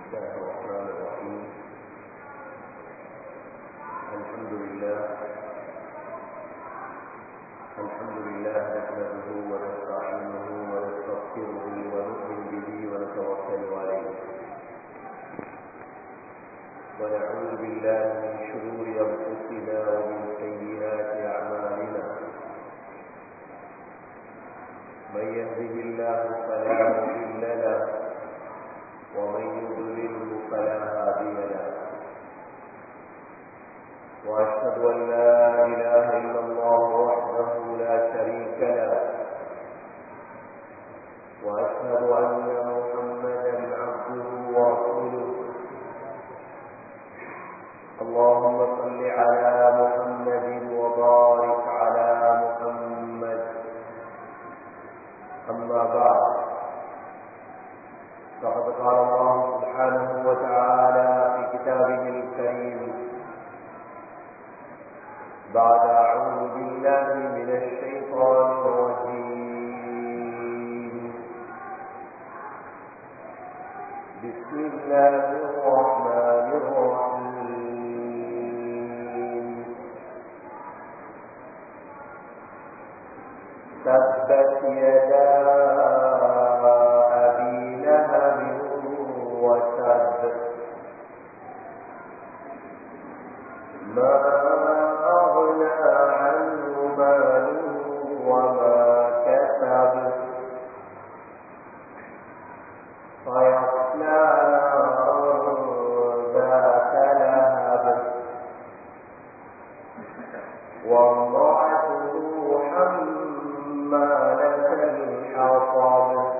الله الرحمن الرحيم الحمد لله الحمد لله نحمده ونستعينه ونستغفره ونؤمن به ونتوكل عليه ونعوذ بالله من شرور انفسنا ومن سيئات اعمالنا من يهده الله فلا مضل له ومن يضلله فلا هادي له واشهد ان لا اله الا الله وحده لا شريك له واشهد ان محمدا عبده ورسوله اللهم صل على محمد وبارك على محمد اما بعد فقد قال الله سبحانه وتعالى في كتابه الكريم بعد أعوذ بالله من الشيطان الرجيم بسم الله الرحمن الرحيم تبت يدا أبي لهب وتب ما أغنى عنه ماله وما كسب فيصلى نارا ذات لهب وامرأته حمالة الحطب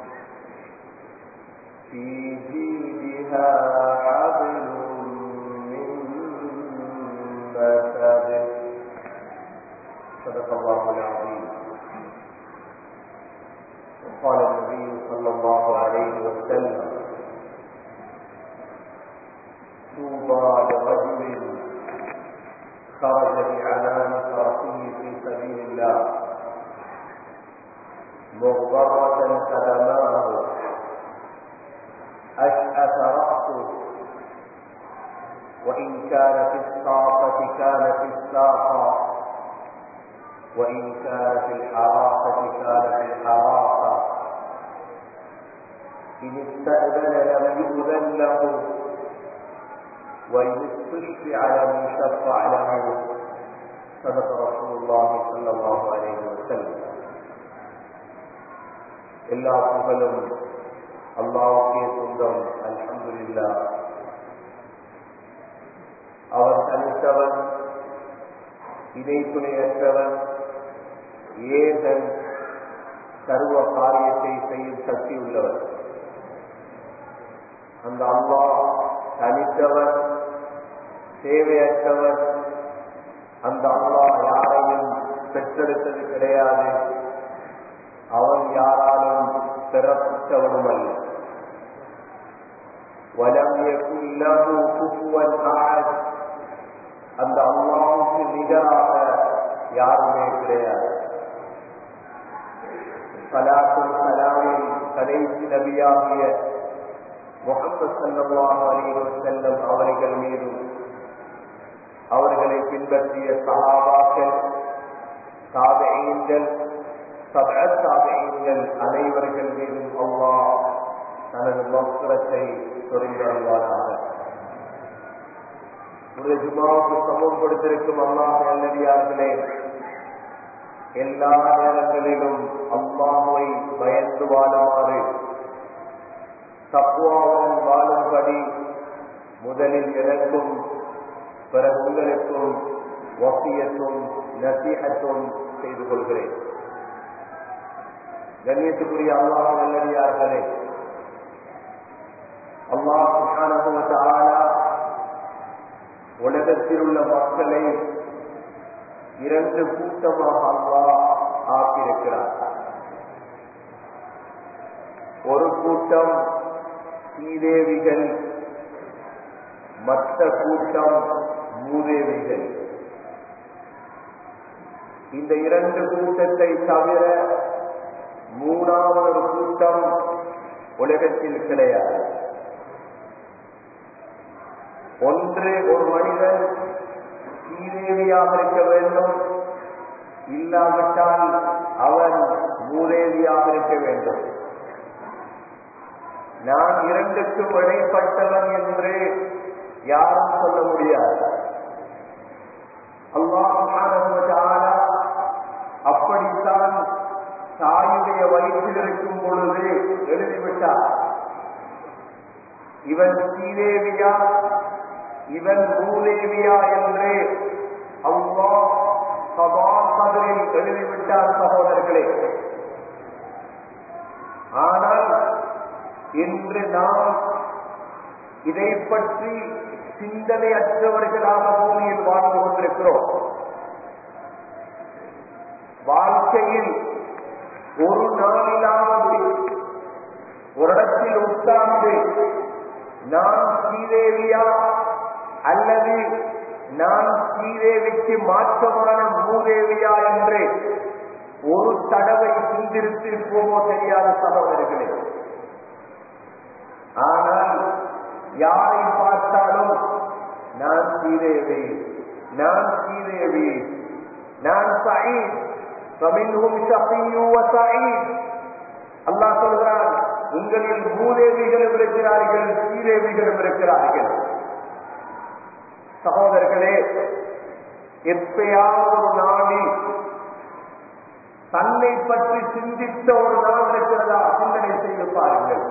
في جيدها حبل من مسد صدق الله العظيم وقال النبي صلى الله عليه وسلم طوبى لرجل خرج بعنان فرسه في سبيل الله مغبرة قدماه أشأث رأسه وإن كان في الساقة كان في الساقة وإن كان في الحراسة كان في الحراسة إن استأذن لم يؤذن له وإن استشفع لم يشفع له صدق رسول الله صلى الله عليه وسلم எல்லா புகழும் அல்லாவுக்கே சொந்தம் அல்ஹம்துலில்லா அவர் தனித்தவன் இதை துணையற்றவன் ஏகன் சர்வ காரியத்தை செய்யும் சக்தி உள்ளவர் அந்த அம்மா தனித்தவர் தேவையற்றவர் அந்த அம்மா யாரையும் பெற்றெடுத்தது கிடையாது அவன் யாராலும் பெறப்பட்டவனும் அல்ல வலம் யகுல்லஹு குஃபுவன் அஹத் அந்த அல்லாஹ்வுக்கு நிகராக யாருமே கிடையாது சலாத்தும் சலாமின் கடைசி நபியாகிய முகமது சல்லாஹ் அலிவர் செல்லம் அவர்கள் மீதும் அவர்களை பின்பற்றிய சகாபாக்கள் சாதையங்கள் சபாதையங்கள் அனைவர்கள் மீதும் அல்லாஹ் தனது மக்குரத்தை சொரிந்தருவாராக ஒரு ஜுமாவுக்கு சமம் கொடுத்திருக்கும் அல்லாஹ் நல்லடியார்களே எல்லா நேரங்களிலும் அல்லாஹுவை பயந்து வாழுமாறு தப்புவாவுடன் வாழும்படி முதலில் எனக்கும் பிறகு உங்களுக்கும் வசியத்தும் நசீகத்தும் செய்து கொள்கிறேன் கண்ணியத்துக்குரிய அல்லாஹ் நல்லடியார்களே அல்லாஹ் சுகானகுவத்தாலா உலகத்தில் உள்ள மக்களை இரண்டு கூட்டமாக அல்லாஹ் ஆக்கியிருக்கிறார் ஒரு கூட்டம் சீதேவிகள் மற்ற கூட்டம் மூதேவிகள் இந்த இரண்டு கூட்டத்தை தவிர மூணாவது ஒரு கூட்டம் உலகத்தில் கிடையாது ஒன்று ஒரு மனிதன் சீதேவியாக இருக்க வேண்டும் இல்லாவிட்டால் அவன் மூதேவியாக இருக்க வேண்டும் நான் இரண்டுக்கும் இடைப்பட்டவன் என்று யாரும் சொல்ல முடியாது அல்லாஹ் அப்படித்தான் தாயுடைய வயிற்றில் இருக்கும் பொழுது எழுதிவிட்டார் இவன் ஸ்ரீதேவியா இவன் பூதேவியா என்று அவ்வா சபாசகரில் எழுதிவிட்டார் சகோதரர்களே ஆனால் இன்று நாம் இதை பற்றி சிந்தனையற்றவர்களாக பூமியில் வாழ்ந்து கொண்டிருக்கிறோம் வாழ்க்கையில் ஒரு நாளிலாவது ஒரு இடத்தில் உட்கார்ந்து நான் ஸ்ரீதேவியா அல்லது நான் ஸ்ரீதேவிக்கு மாற்றமான மூதேவியா என்று ஒரு தடவை சிந்திருத்திருப்போமோ தெரியாத சகோதரர்களே ஆனால் யாரை பார்த்தாலும் நான் ஸ்ரீதேவி நான் ஸ்ரீதேவி நான் சயீத் فمنهم شقي وسعيد அல்லாஹ் சொல்கிறான் உங்களில் பூதேவிகளும் இருக்கிறார்கள் ஸ்ரீதேவிகளும் இருக்கிறார்கள் சகோதரர்களே எப்பயாவது ஒரு நாளில் தன்னை பற்றி சிந்தித்த ஒரு நாள் இருக்கிறதா சிந்தனை செய்து பாருங்கள்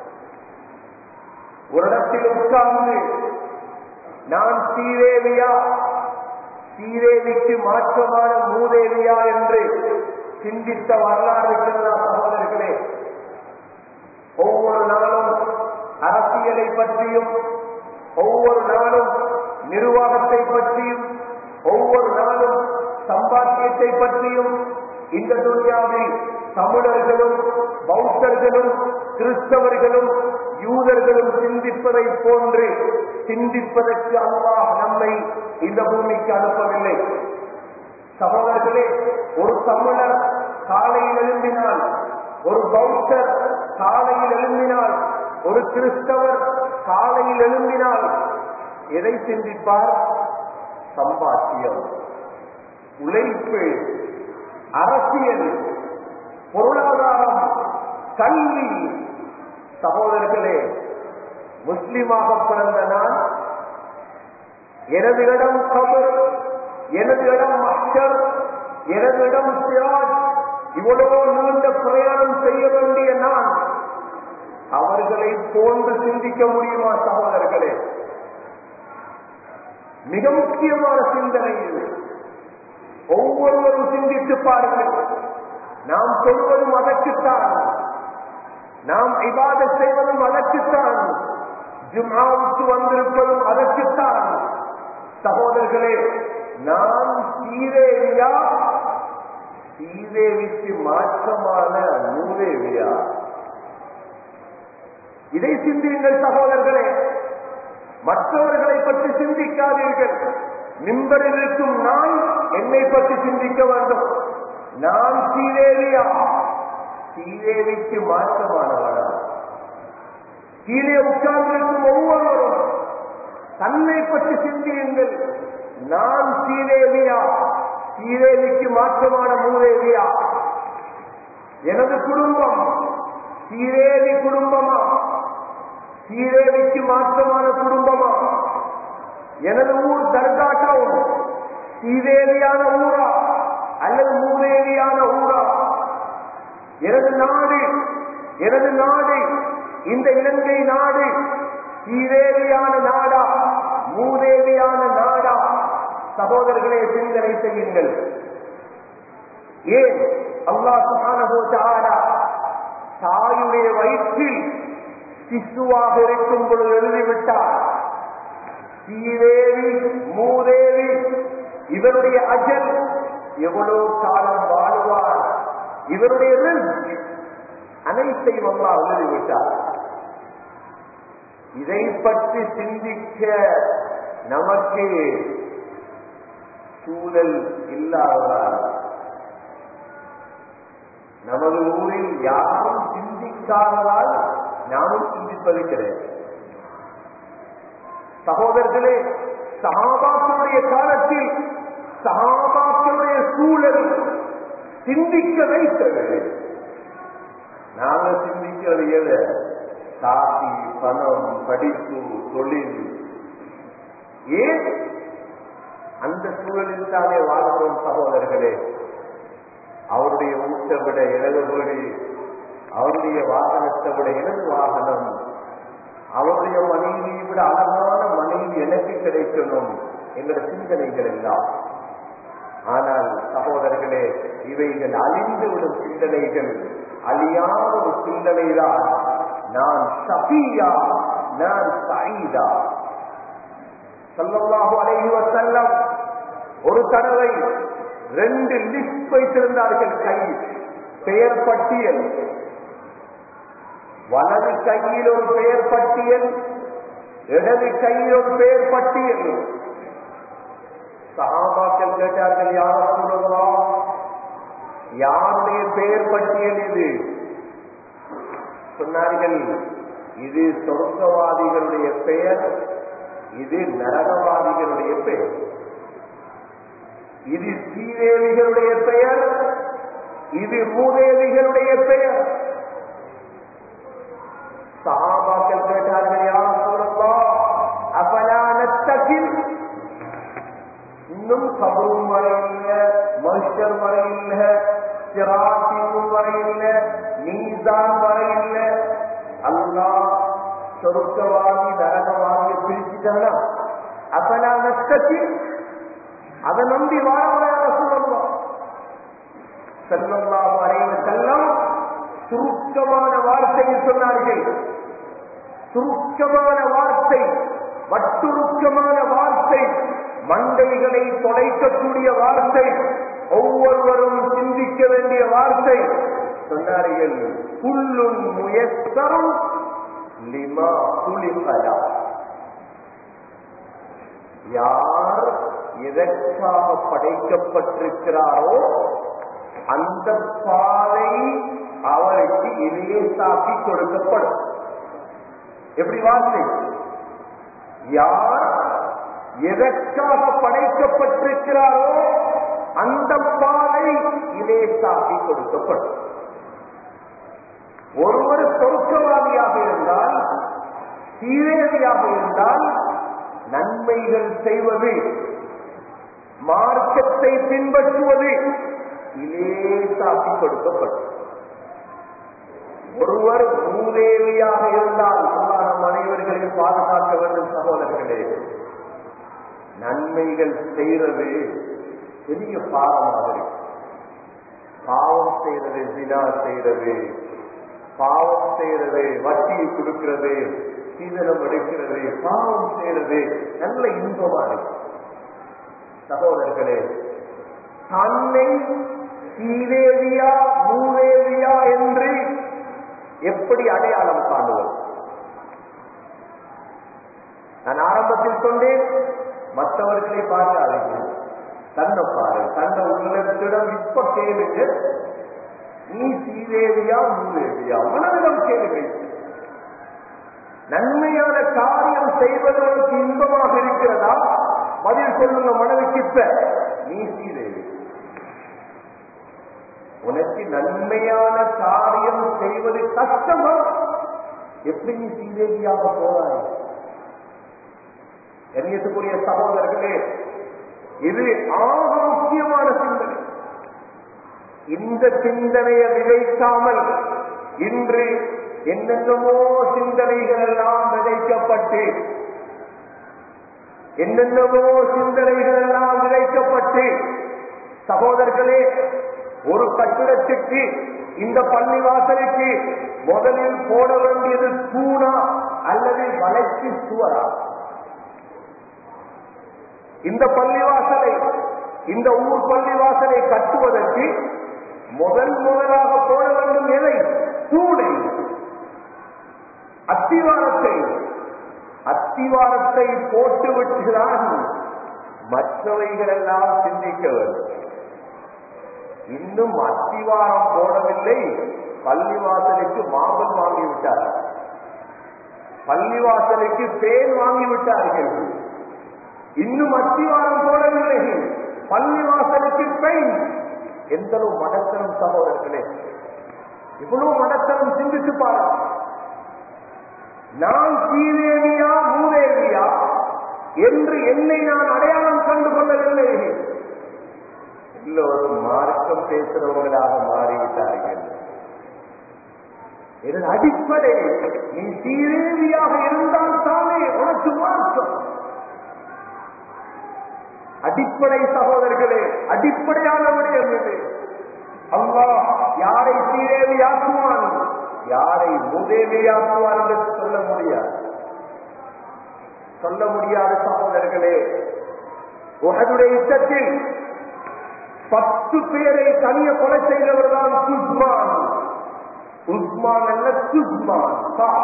ஒரு இடத்தில் உட்கார்ந்து நான் ஸ்ரீதேவியா ஸ்ரீதேவிக்கு மாற்றமான மூதேவியா என்று சிந்தித்த வரலாறு இருக்கிறதா சகோதரர்களே ஒவ்வொரு நாளும் அரசியலை பற்றியும் ஒவ்வொரு நாளும் நிர்வாகத்தை பற்றியும் ஒவ்வொரு நாளும் சம்பாத்தியத்தை பற்றியும் இந்த துணியாவில் தமிழர்களும் பௌத்தர்களும் கிறிஸ்தவர்களும் யூதர்களும் சிந்திப்பதை போன்று சிந்திப்பதற்கு அல்லாஹ் நம்மை இந்த பூமிக்கு அனுப்பவில்லை சகோதரர்களே ஒரு தமிழர் காலையில் எழும்பினால் ஒரு பௌத்தர் காலையில் எழும்பினால் ஒரு கிறிஸ்தவர் காலையில் எழும்பினால் எதை சிந்திப்பார் சம்பாத்தியம் உழைப்பு அரசியல் பொருளாதாரம் கல்வி சகோதரர்களே முஸ்லிமாக பிறந்த நான் எனது இடம் கபர் எனது இடம் மக்கள் எனது இடம் சிராஜ் இவ்வளவோ நீண்ட பிரயாணம் செய்ய வேண்டிய நான் அவர்களை போன்று சிந்திக்க முடியுமா சகோதரர்களே மிக முக்கியமான சிந்தனை இது ஒவ்வொருவரும் சிந்தித்து பாருங்கள் நாம் சொல்வதும் அதற்குத்தான் நாம் இவாத செய்வதும் அதற்குத்தான் ஜும்மாவுக்கு வந்திருப்பதும் அதற்குத்தான் சகோதரர்களே நான் சீதேவியா சீதேவிக்கு மாற்றமான மூதேவியா இதை சிந்தியுங்கள் சகோதரர்களே மற்றவர்களை பற்றி சிந்திக்காதீர்கள் மிம்பரில் இருக்கும் நான் என்னை பற்றி சிந்திக்க வேண்டும் நான் சீதேவியா சீதேவிக்கு மாற்றமானவனா கீழே உட்கார்ந்திருக்கும் ஒவ்வொருவரும் தன்னை பற்றி சிந்தியுங்கள் நான் சீதேவியா சீதேவிக்கு மாற்றமான மூதேவியா எனது குடும்பம் சீதேவி குடும்பமா சீதேவிக்கு மாற்றமான குடும்பமா எனது ஊர் தர்கா டவுன் சீதேவியான ஊரா அல்லது மூதேவியான ஊரா எனது நாடு எனது நாடு இந்த இலங்கை நாடு சீதேவியான நாடா மூதேவியான நாடா சகோதரர்களே சிந்தனை செய்யுங்கள் ஏன் அல்லாஹ் சுப்ஹானஹு தஆலா தாயுடைய வயிற்றில் சிசுவாக இருக்கும் பொழுது எழுதிவிட்டார் சீதேவி மூதேவி இவருடைய அஜல் எவ்வளவு காலம் வாழ்வார் இவருடைய ரிஸ்க் அனைத்தையும் அல்லாஹ் எழுதிவிட்டார் இதை பற்றி சிந்திக்க நமக்கு சூழல் இல்லாததால் நமது ஊரில் யாரும் சிந்திக்காததால் நாமும் சிந்திப்பது கிடையாது சகோதரர்களே சகாபாக்களுடைய காலத்தில் சகாபாக்களுடைய சூழல் சிந்திக்க வைத்தது நாங்க சிந்திக்கிறது எது காசி பணம் படிப்பு தொழில் ஏன் அந்த சூழலில் தானே வாழ்கிறோம் சகோதரர்களே அவருடைய ஊட்ட விட எனது வீடு அவருடைய வாகனத்தை விட எனது வாகனம் அவருடைய மனைவியை விட அழகான மனைவி எனக்கு கிடைக்கணும் என்கிற சிந்தனைகள் எல்லாம் ஆனால் சகோதரர்களே இவைகள் அழிந்து விடும் சிந்தனைகள் அழியாத ஒரு சிந்தனை தான் நான் சபியா நான் சயீதா சல்லல்லாஹு அலைஹி வஸல்லம் ஒரு தடவை ரெண்டு லிஸ்ட் வைத்திருந்தார்கள் கை பெயர் பட்டியல் வலது கையில் ஒரு பெயர் பட்டியல் இடது கையில் ஒரு பெயர் பட்டியல் சகாபாக்கள் கேட்டார்கள் யார் சொல்லலாம் யாருடைய பெயர் பட்டியல் இது சொன்னார்கள் இது சொர்க்கவாதிகளுடைய பெயர் இது நரகவாதிகளுடைய பெயர் இது ஸ்ரீதேவிகளுடைய பெயர் இது மூதேவிகளுடைய பெயர் சகாபாக்கள் கேட்டார்கள் யார் சொல்லலாம் அபலானத்தகில் இன்னும் கபரும் வரையில்ல மனுஷர் வரையில்ல சிராசியும் வரையில்ல நீதான் வரையில்ல அல்லா சொருக்கவாதி நரகவாதிய பிரிச்சுட்டானா அப்பலா நஷ்டத்தில் அதை நம்பி வாழ சொல்லலாம் செல்லல்லாஹு அலைவ செல்லம் சுருக்கமான வார்த்தையை சொன்னார்கள் சுருக்கமான வார்த்தை வட்டுருக்கமான வார்த்தை மண்டைகளை தொலைக்கக்கூடிய வார்த்தை ஒவ்வொருவரும் சிந்திக்க வேண்டிய வார்த்தை சொன்னார்கள் புல்லுன் முயற்சரும் லிமா புலிபலா யார் எதற்காக படைக்கப்பட்டிருக்கிறாரோ அந்த பாதை அவருக்கு இலேசாக்கி கொடுக்கப்படும் எப்படி வார்த்தை யார் எதற்காக படைக்கப்பட்டிருக்கிறாரோ அந்த பாதை இலேசாக்கி கொடுக்கப்படும் ஒருவர் சொர்க்கவாதியாக இருந்தால் சீரேவியாக இருந்தால் நன்மைகள் செய்வது மார்க்கத்தை பின்பற்றுவது இலேசாக்கி கொடுக்கப்படும் ஒருவர் மூதேவியாக இருந்தால் நம் அனைவர்களையும் பாதுகாக்க வேண்டும் சகோதரர்களே நன்மைகள் செய்யறது பெரிய பாவமாக இருக்கு பாவம் செய்யறது தினா செய்யறது பாவம் செய்யறது வட்டியை கொடுக்கிறது சீதனம் எடுக்கிறது பாவம் செய்யறது நல்ல இன்பமா இருக்கு சகோதரர்களே தன்னை சீதேவியா மூதேவியா என்று எப்படி அடையாளம் காணுவது நான் ஆரம்பத்தில் சொன்னேன் மற்றவர்களை பார்க்காதீங்க தன்னை பாரு தன்னை உள்ளத்திடம் இப்ப கேளுங்க நீ சீதேவியா மூதேவியா மனதிடம் கேளுங்க நன்மையான காரியம் செய்வதற்கு இன்பமாக இருக்கிறதா பதில் சொல்லுங்க மனதுக்கு இப்ப நீ சீதேவி உனக்கு நன்மையான காரியம் செய்வது கஷ்டமா எப்படி நீ சீதேவியாக போறாய் கண்ணியத்துக்குரிய சகோதரர்களே இது ஆக முக்கியமான சிந்தனை இந்த சிந்தனையை விதைக்காமல் இன்று என்னென்னமோ சிந்தனைகள் எல்லாம் விதைக்கப்பட்டு என்னென்னமோ சிந்தனைகள் எல்லாம் விதைக்கப்பட்டு சகோதரர்களே ஒரு கட்டிடத்துக்கு இந்த பள்ளிவாசலுக்கு முதலில் போட வேண்டியது தூணா அல்லது வளைக்கு சுவரா இந்த பள்ளிவாசலை இந்த ஊர் பள்ளிவாசலை கட்டுவதற்கு முதல் முதலாக போட வேண்டும் எதை தூணை அத்திவாரத்தை அத்திவாரத்தை போட்டுவிட்டுதான் மற்றவைகள் எல்லாம் சிந்திக்க வேண்டும் இன்னும் அத்திவாரம் போடவில்லை பள்ளிவாசலுக்கு மாபல் வாங்கிவிட்டார் பள்ளிவாசலுக்கு பேன் வாங்கி விட்டார்கள் இன்னும் அத்திவாரம் போடவில்லை பள்ளிவாசலுக்கு பெண் எந்த அளவு மடத்தனம் சகோதரர்களே இவ்வளவு மடத்தனம் சிந்தித்து பாரு நான் சீதேவியா மூதேவியா என்று என்னை நான் அடையாளம் கண்டு கொள்ளவில்லை எல்லோரும் மார்க்கம் பேசுறவங்களாக மாறிவிட்டார்கள் இதன் அடிப்படை நீ சீதேவியாக இருந்தால் தானே உனக்கு மார்க்கம் அடிப்படை சகோதரர்களே அடிப்படையான விடயம் இது அல்லாஹ் யாரை சீதேவியாக்குவான் யாரை முதேவியாக்குவான் என்று சொல்ல முடியாது சொல்ல முடியாத சகோதரர்களே உகதுடைய யுத்தத்தில் பத்து பேரை தனிய கொலை செய்தவர் தான் சுஸ்மான் உஸ்மான் அல்ல சுஸ்மான்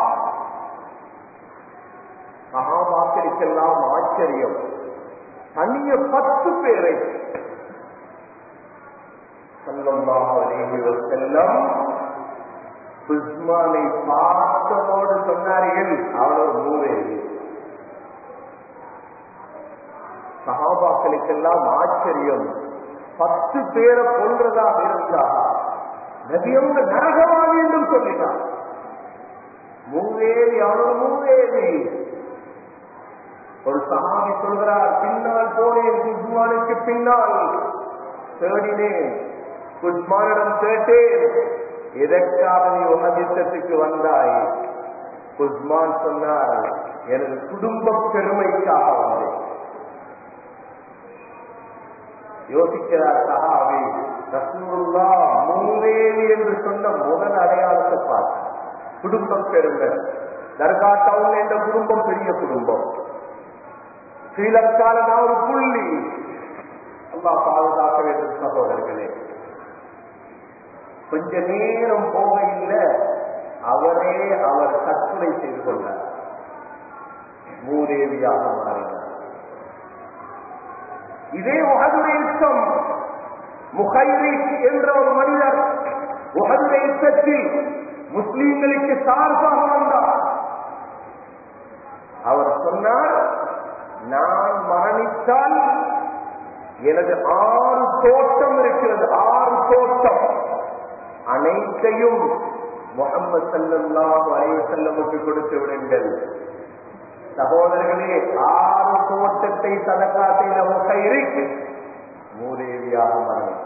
மகாபாக்களுக்கெல்லாம் ஆச்சரியம் தனிய பத்து பேரை செல்லம் உஸ்மானை பார்த்ததோடு சொன்னார்கள் அவர் மூவேவி சகாபாக்களுக்கெல்லாம் ஆச்சரியம் பத்து பேரை கொள்றதாக இருந்தா நபியவங்க நரகவாதி என்றும் சொல்லிட்டார் மூவேவி அவர் மூவேவி ஒரு சகாபி சொல்கிறார் பின்னால் போனேன் குஸ்மானுக்கு பின்னால் தேடினேன் குஸ்மானிடம் கேட்டேன் எதற்காக நீ உமதித்தத்துக்கு வந்தாய் குஸ்மான் சொன்னார் எனது குடும்ப பெருமைக்காக வந்தேன் யோசிக்கிறார் சஹாபி ரசூலுல்லா மூவேவி என்று சொன்ன முதல் அடையாளத்தை பார்த்து குடும்பம் பெருமை தர்கா டவுன் என்ற குடும்பம் பெரிய குடும்பம் ஸ்ரீலங்கால நான் ஒரு புள்ளி அல்லா பாதுகாக்க வேண்டும் சகோதரர்களே கொஞ்ச நேரம் போக இல்லை அவரே அவர் தற்கொலை செய்து கொண்டார் மூதேவியாக மாறினார் இதே உகதுடைய யுத்தம் முகைரி என்ற ஒரு மனிதர் உகதுடைய யுத்தத்தில் முஸ்லீம்களுக்கு சார்பாக வந்தார் அவர் சொன்னார் நான் மரணித்தால் எனது ஆறு தோட்டம் இருக்கிறது ஆறு தோட்டம் அனைத்தையும் முகமது சல்லாஹ் அலைவசல்லமுக்கு கொடுத்து விடுங்கள் சகோதரர்களே ஆறு தோட்டத்தை சதக்கா செய்த முகைரி மூதேவியாக மரணித்தார்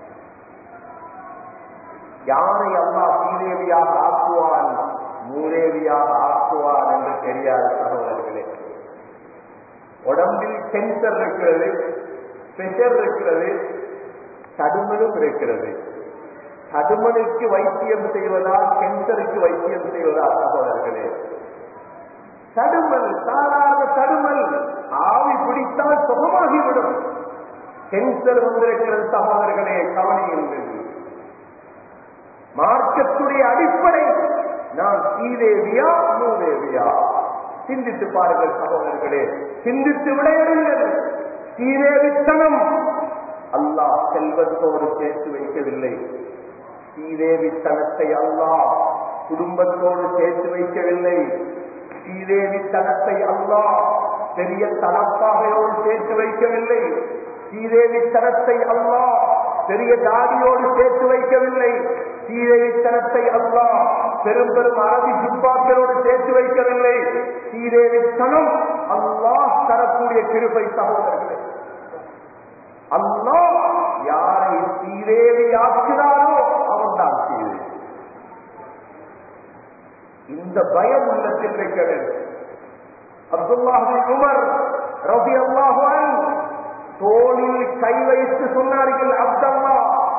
யாரை அல்லா சீதேவியாக ஆக்குவான் மூதேவியாக ஆக்குவான் என்று தெரியாத சகோதரர்களே உடம்பில் சென்சர் இருக்கிறது பிரஷர் இருக்கிறது தடுமலும் இருக்கிறது தடுமலுக்கு வைத்தியம் செய்வதா கேன்சருக்கு வைத்தியம் செய்வதா சகோதரர்களே தடுமல் சாதாரண தடுமல் ஆவி பிடித்தால் சுகமாகிவிடும் கேன்சர் வந்திருக்கிறது சகோதரர்களே கவனியுங்கள் மார்க்கத்துடைய அடிப்படை நான் சீதேவியா மூதேவியா சிந்தித்து பாருங்கள் சகோதரர்களே சிந்தித்து விளையாடுங்கள் சீதேவித்தனம் அல்லாஹ் செல்வத்தோடு சேர்த்து வைக்கவில்லை சீதேவித்தனத்தை அல்லாஹ் குடும்பத்தோடு சேர்த்து வைக்கவில்லை சீதேவித்தனத்தை அல்லாஹ் பெரிய தலப்பாகையோடு சேர்த்து வைக்கவில்லை சீதேவித்தனத்தை அல்லாஹ் பெரிய தாடியோடு சேர்த்து வைக்கவில்லை சீதேவித்தனத்தை அல்லாஹ் பெரும் பெரும் அரபி ஜுப்பாக்களோடு சேர்த்து வைக்கவில்லை சீதேவித்தனம் அல்லாஹ் தரக்கூடிய கிருபை சகோதரர்களே அல்லாஹ் யாரை சீதேவி ஆக்குகிறாரோ அவன் தான் சீதேவி இந்த பயம் உள்ளத்தில் இருக்க வேண்டும் அப்துல்லாஹி உமர் ரபி அல்லாஹுவன் தோளில் கை வைத்து சொன்னார்கள் அப்தல்லா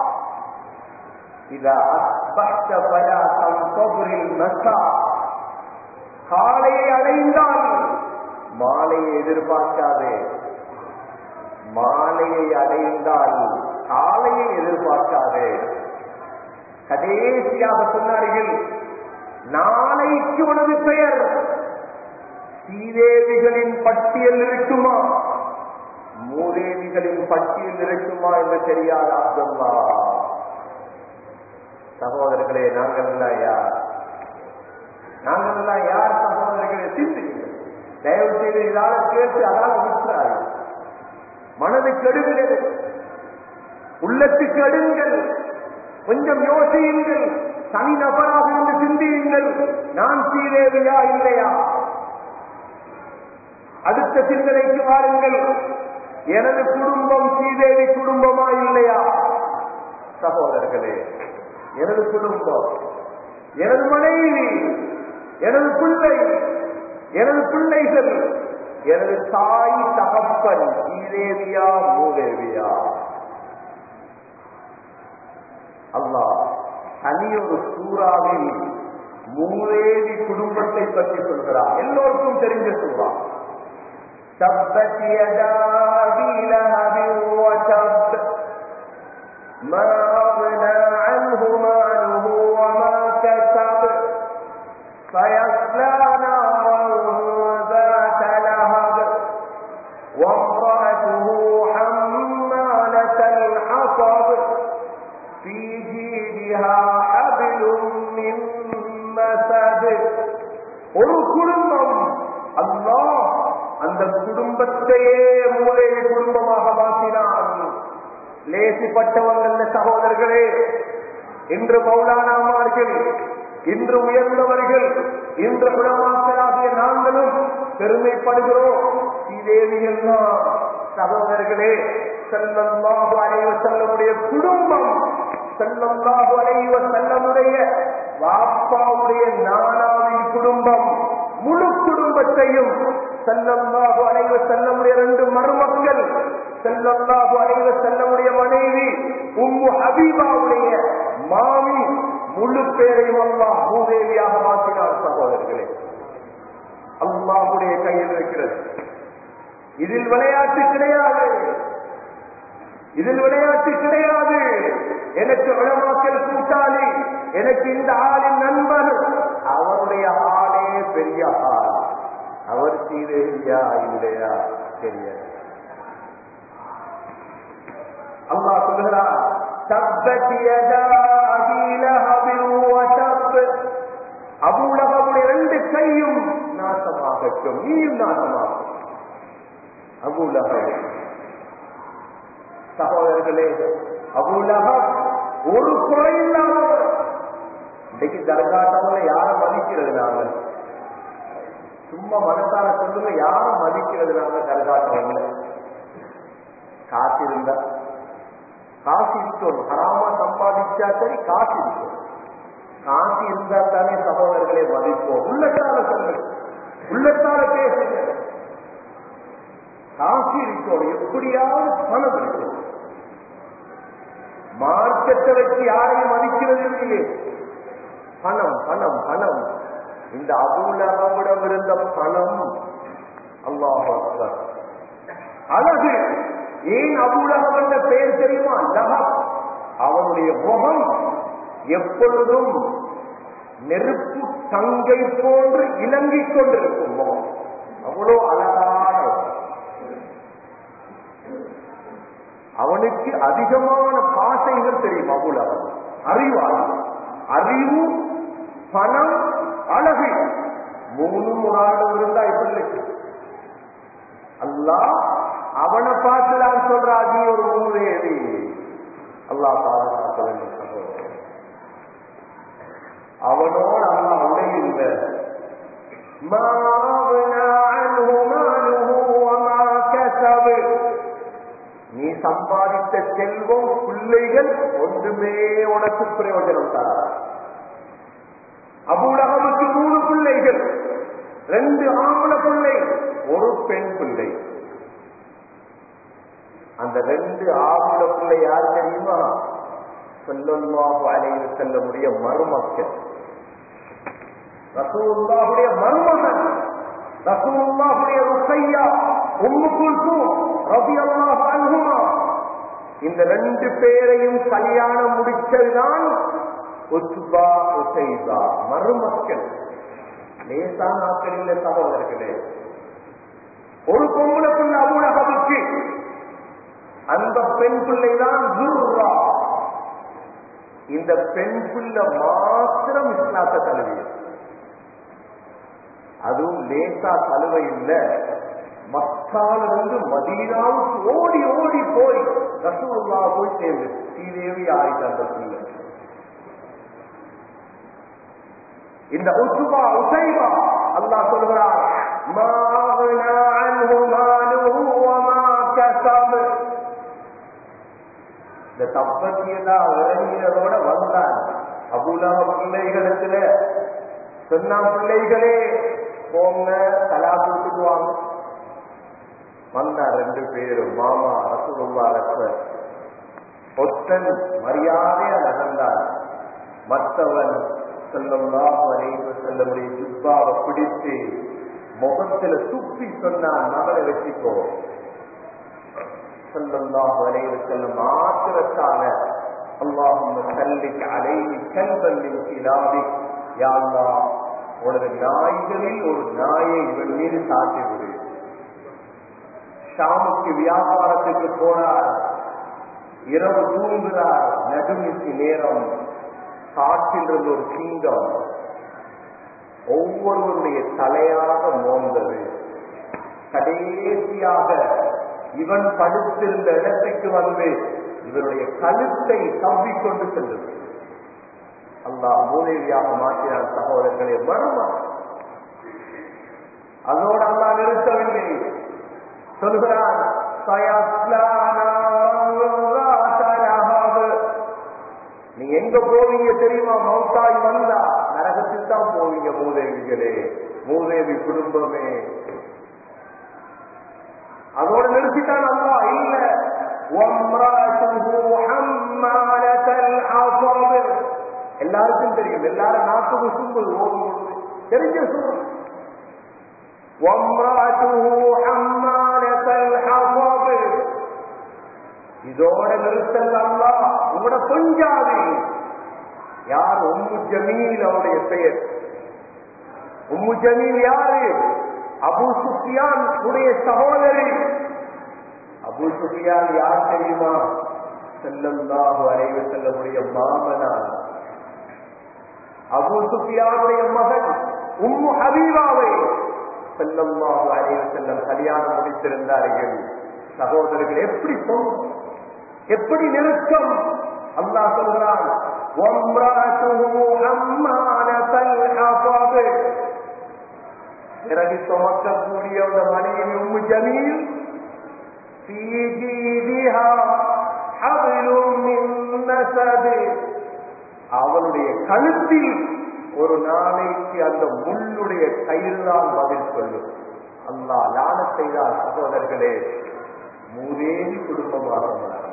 இதா அஸ்பஹ்த பலா தம்பரில் நசா காலையை அடைந்தால் மாலையை எதிர்பார்க்காதே மாலையை அடைந்தால் காலையை எதிர்பார்க்காதே கடைசியாக சொன்னார்கள் நாளைக்கு உனது பெயர் ஸ்ரீதேவிகளின் பட்டியல் இருக்குமா மூதேவிகளின் பட்டியல் இருக்குமா என்று தெரியாத அப்துல்லா சகோதரர்களே நாங்கள் எல்லாம் யார் நாங்கள் எல்லாம் யார் சகோதரர்களே தயவு செய்து இதால கேட்டு அதால விட்டுறாரு மனது கெடுகிறது உள்ளத்துக்கு அடுங்கள் கொஞ்சம் யோசியுங்கள் தனி நபராக இருந்து சிந்தியுங்கள் நான் சீதேவியா இல்லையா அடுத்த சிந்தனைக்கு வாருங்கள் எனது குடும்பம் சீதேவி குடும்பமா இல்லையா சகோதரர்களே எனது குடும்பம் எனது மனைவி எனது பிள்ளை எனது பிள்ளைகள் எனது தாய் தகப்பன் சீதேவியா மூதேவியா அல்லாஹ் தனியொரு சூறாவில் மூதேவி குடும்பத்தை பற்றி சொல்கிறார் எல்லோருக்கும் தெரிஞ்ச சூறா تبت يدا ابي لهب وتب ما اغنى عنه ماله وما كسب سيصلى نارا ذات لهب وامرأته حمالة الحطب في جيدها حبل من مسد ஒரு குடும்பம் அல்லாஹ் அந்த குடும்பத்தையே மூலை குடும்பமாக மாற்றினான் லேசிப்பட்டவர்கள் சகோதரர்களே இன்று மௌலானாமார்கள் இன்று உயர்ந்தவர்கள் இன்று குணமாக்கலாகிய நாங்களும் பெருமைப்படுகிறோம் ஸ்ரீதேவிகள் சகோதரர்களே செல்லம்மாகு அலைவ செல்லமுடைய குடும்பம் செல்லம்மாகு அலைவ செல்லமுடைய வாப்பாவுடைய நானாவின் குடும்பம் முழு குடும்பத்தையும் செல்லம்மாகு அலைவ செல்லமுடைய ரெண்டு மருமக்கள் செல்லம்மாகு அலைவ செல்லமுடைய மனைவி உம்மு ஹபீபாவுடைய மாமி முழு பேரையும் அல்லாஹ் பூதேவியாக மாற்றினார் சகோதரர்களே அல்லாஹுடைய கையில் இருக்கிறது இதில் விளையாட்டு கிடையாது இதில் விளையாட்டு கிடையாது எனக்கு விளமாக்கல் கூட்டாளி எனக்கு இந்த ஆளின் நண்பர் அவருடைய ஆளே பெரிய ஆள் அவர் சீரையா இல்லையா தெரியாது அல்லாஹ் சொல்லுகிறார் தப்பத் யதா அபீ லஹபின் வதப் அபூலகவுடைய ரெண்டு கையும் நாசமாகட்டும் நீயும் நாசமாகும் அபூலகம் சகோதரர்களே அபூலகம் ஒரு குறை இல்லாதவர் இன்னைக்கு தர்காட்டவங்கள யார மதிக்கிறது நாங்கள் சும்மா மனசால சொல்லுங்க யார மதிக்கிறது நாங்க தர்காட்டவங்கள காசு இருந்தா காசு இருக்கணும் ஹராமா சம்பாதிச்சா சரி காசு இருக்கணும் காசு இருந்தா தானே சகோதரர்களே மதிப்போம் உள்ளத்தால சொல்லுங்க உள்ளத்தால பேசுங்க காசு இருக்கணும் எப்படியாவது பணம் இருக்கணும் மார்க்கத்தை வச்சு யாரையும் மதிக்கிறது இல்லையே பணம் பணம் பணம் இந்த அபூலகவிடம் இருந்த பணம் அல்லாஹ் அக்பர். அழகு ஏன் அபூலகம் என்ற பெயர் தெரியுமா லகம் அவனுடைய முகம் எப்பொழுதும் நெருப்பு தங்கை போன்று இலங்கிக் கொண்டிருக்கும் முகம் அவ்வளோ அழகான அவனுக்கு அதிகமான பாசைகள் தெரியும் அபுலகம் அறிவாளி அறிவு பணம் அழகு மூணு முன்னாள் இருந்தா எப்படி அல்லாஹ் அவனை பார்த்து நான் சொல்றா நீ ஒரு மூதேவி அல்லாஹ் பாதுகாக்க வேண்டும் சகோதரன் அவனோடு அல்லாஹ் உடையில்லை ما أغنى عنه ماله وما كسب நீ சம்பாதித்த செல்வம் பிள்ளைகள் ஒன்றுமே உனக்கு பிரயோஜனம் தராது அபுலகமுக்கு மூணு பிள்ளைகள் ரெண்டு ஆம்பளை பிள்ளை ஒரு பெண் பிள்ளை அந்த ரெண்டு ஆம்பளை பிள்ளை யார் தெரியுமா சொல்லல்லாஹு அலைஹி செல்லமுடைய மருமக்கள் ரசூலுல்லாஹுடைய மருமகன் ரசூலுல்லாஹுடைய ருக்கையா உம்மு குல்சூம் ரலியல்லாஹு அன்ஹுமா இந்த ரெண்டு பேரையும் கல்யாணம் முடிச்சதுதான் உத்பா உசைபா மருமக்கள் லேசான ஆக்கள் இல்லை சகோதரர்களே ஒரு பொம்பளை பிள்ளை அபுலகவுக்கு அந்த பெண் பிள்ளைதான் துர்ரா இந்த பெண் பிள்ளை மாத்திரம் இஸ்லாத்த தழுவியது அதுவும் லேசா சலுவை இல்ல மக்காலிருந்து மதீனாவுக்கு ஓடி ஓடி போய் ரசூல்லா போய் சேர்ந்து ஸ்ரீதேவி ஆயிட்டு அந்த பிள்ளை இந்த உசுபா உசைபா அல்லாஹ் சொல்கிறார் ما أغنى عنه ماله وما كسب இந்த தப்பத்தியதா இறங்கியதோட வந்தான் அபுலக பிள்ளைகளிடத்துல சொன்னா பிள்ளைகளே போங்க தலா கொடுத்துக்குவாங்க வந்தா ரெண்டு பேரும் மாமா ரசூலுல்லா ரசர் ஒத்தன் மரியாதையா நடந்தான் மற்றவன் செல்லம்லாம் வரைவு செல்லமுடைய ஜுப்பாவை பிடித்து முகத்துல துப்பி சொன்னான் மகளை வச்சுக்கோ செல்லம்லாம் வரைவு செல்லும் மாத்திரத்தால அல்லாஹும் சல்லிக் அலைவி கல்வல்லின் கிலாவி யாழ்லா உனது நாய்களில் ஒரு நாயை இவன் மீது சாட்டி விடு ஷாமுக்கு வியாபாரத்துக்கு போனார் இரவு தூங்குகிறார் நடுமிக்கு நேரம் காற்றில் இருந்த ஒரு சிங்கம் ஒவ்வொருவருடைய தலையாக மோந்தது கடைசியாக இவன் படுத்திருந்த இடத்துக்கு வந்து இவருடைய கழுத்தை தவ்விக்கொண்டு சென்றது அல்லாஹ் மூதேவியாக மாற்றினான் சகோதரர்களே மர்மா அதோடு அல்லா நிறுத்தவில்லை சொல்கிறான் நீ எங்க போவீங்க தெரியுமா மௌத்தாய் வந்தா நரகத்தில் தான் போவீங்க மூதேவிகளே மூதேவி குடும்பமே அதோட நிறுத்திட்டான் அல்லா இல்ல எல்லாருக்கும் தெரியும் எல்லாரும் நாட்டுக்கு சும்பு ஓடும் பொழுது தெரிஞ்ச சூழல் இதோட நிறுத்தல் அல்லா உங்களோட கொஞ்சாது யார் உம்மு ஜமீல் அவருடைய பெயர் உம்மு ஜமீல் யாரு அபு சுஃபியான் உடைய சகோதரி அபு சுஃபியான் யார் தெரியுமா செல்லல்லாஹு அலைவு செல்லமுடைய மாமனார் அபு சுஃபியானுடைய மகன் உம்மு ஹபீபாவை செல்லல்லாஹு அலைவு செல்லம் கல்யாணம் முடித்திருந்தார்கள் சகோதரர்கள் எப்படி சொல்லும் எப்படி நிறுத்தம் அல்லாஹ் சொல்கிறான் பிறகு சுமக்கக்கூடிய அந்த மனைவி உம்மு ஜமீல் அவளுடைய கழுத்தில் ஒரு நாளைக்கு அந்த முள்ளுடைய கயிறு தான் பதில் சொல்லும் அல்லா லான செய்தார் சகோதரர்களே மூதேவி குடும்பமாக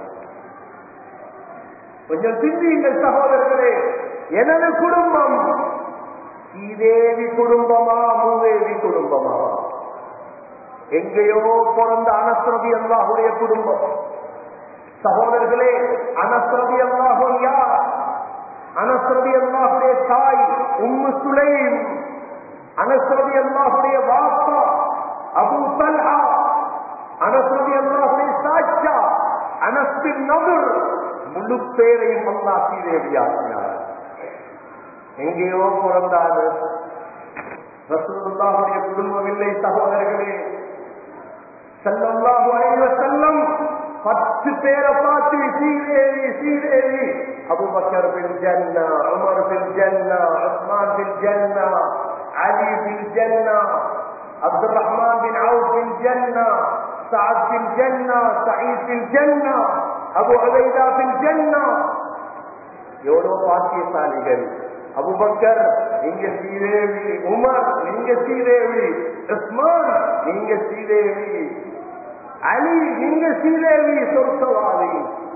கொஞ்சம் சிந்தியுங்கள் சகோதரர்களே எனது குடும்பம் ஸ்ரீதேவி குடும்பமா மூதேவி குடும்பமா எங்கேயோ பிறந்த அனஸ்ரதி அல்லாஹுடைய குடும்பம் சகோதரர்களே அனஸ்ரதி அல்லாஹும் யார் அனஸ்ரதி அல்லாஹுடைய தாய் உம்மு சுலைம் அனஸ்ரதி அல்லாஹுடைய வாப்பா அபு தல்ஹா அனஸ்ரதி அல்லாஹுடைய சாட்சா அனஸ்பின் நபர் முழு பேரையும் அல்லா சீதேவியாக்கினார் எங்கேயோ பிறந்தாரு ரசூலுல்லாஹுடைய குடும்பம் இல்லை சகோதரர்களே செல்லல்லாஹு அலைஹி வஸல்லம் பத்து பேரை பார்த்து சீதேவி சீதேவி அபூபக்கர் பின் ஜன்னா உமர் பின் ஜன்னா உஸ்மான் பின் ஜன்னா அலி பின் ஜன்னா عبد الرحمن بن عوف في الجنة سعد في الجنة سعيد في الجنة أبو عبيدة في الجنة எவ்வளவு பாக்கியசாலிகள் அபுபக்கர் நீங்க ஸ்ரீதேவி உமர் நீங்க ஸ்ரீதேவி உஸ்மான் நீங்க ஸ்ரீதேவி அலி நீங்க ஸ்ரீதேவி சொர்க்கவாதி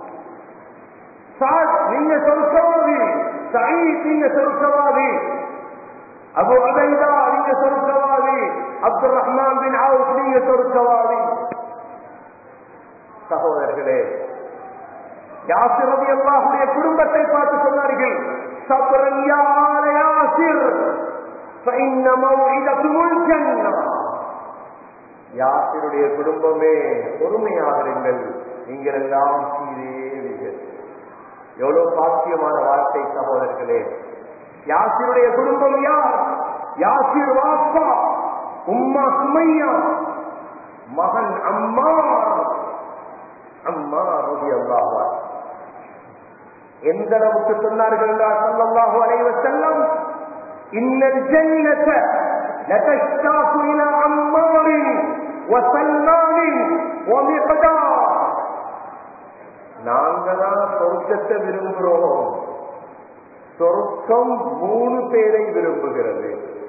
சாத் நீங்க சொர்க்கவாதி சயீத் நீங்க சொர்க்கவாதி அபு அபைதா நீங்க சொர்க்கவாதி அப்துல் ரஹ்மான் பின் அவுப் நீங்க சொர்க்கவாதி சகோதரர்களே யாசிரதி அல்லாஹுடைய குடும்பத்தை பார்த்து சொன்னார்கள் சபரன் யா ஆல யாசிர் فإن موعدكم الجنة யாசிருடைய குடும்பமே பொறுமையாக இருங்கள் நீங்கள் எல்லாம் சீதேவிகள் எவ்வளவு பாக்கியமான வார்த்தை சகோதரர்களே யாசிருடைய குடும்பம் யார் யாசிர் வாப்பா உம்மா சுமையா மகன் அம்மார் அம்மார் ரலியல்லாஹு அன்ஹு எந்த அளவுக்கு சொன்னார்கள் என்றால் ஸல்லல்லாஹு அலைஹி வஸல்லம் இன்னல் ஜன்னத லதஷ்தாகு இலா அம்மார் வஸல்மான் வமிக்தார் நாங்களா சொர்க்கத்தை விரும்புகிறோம் சொர்க்கம் மூணு பேரை விரும்புகிறது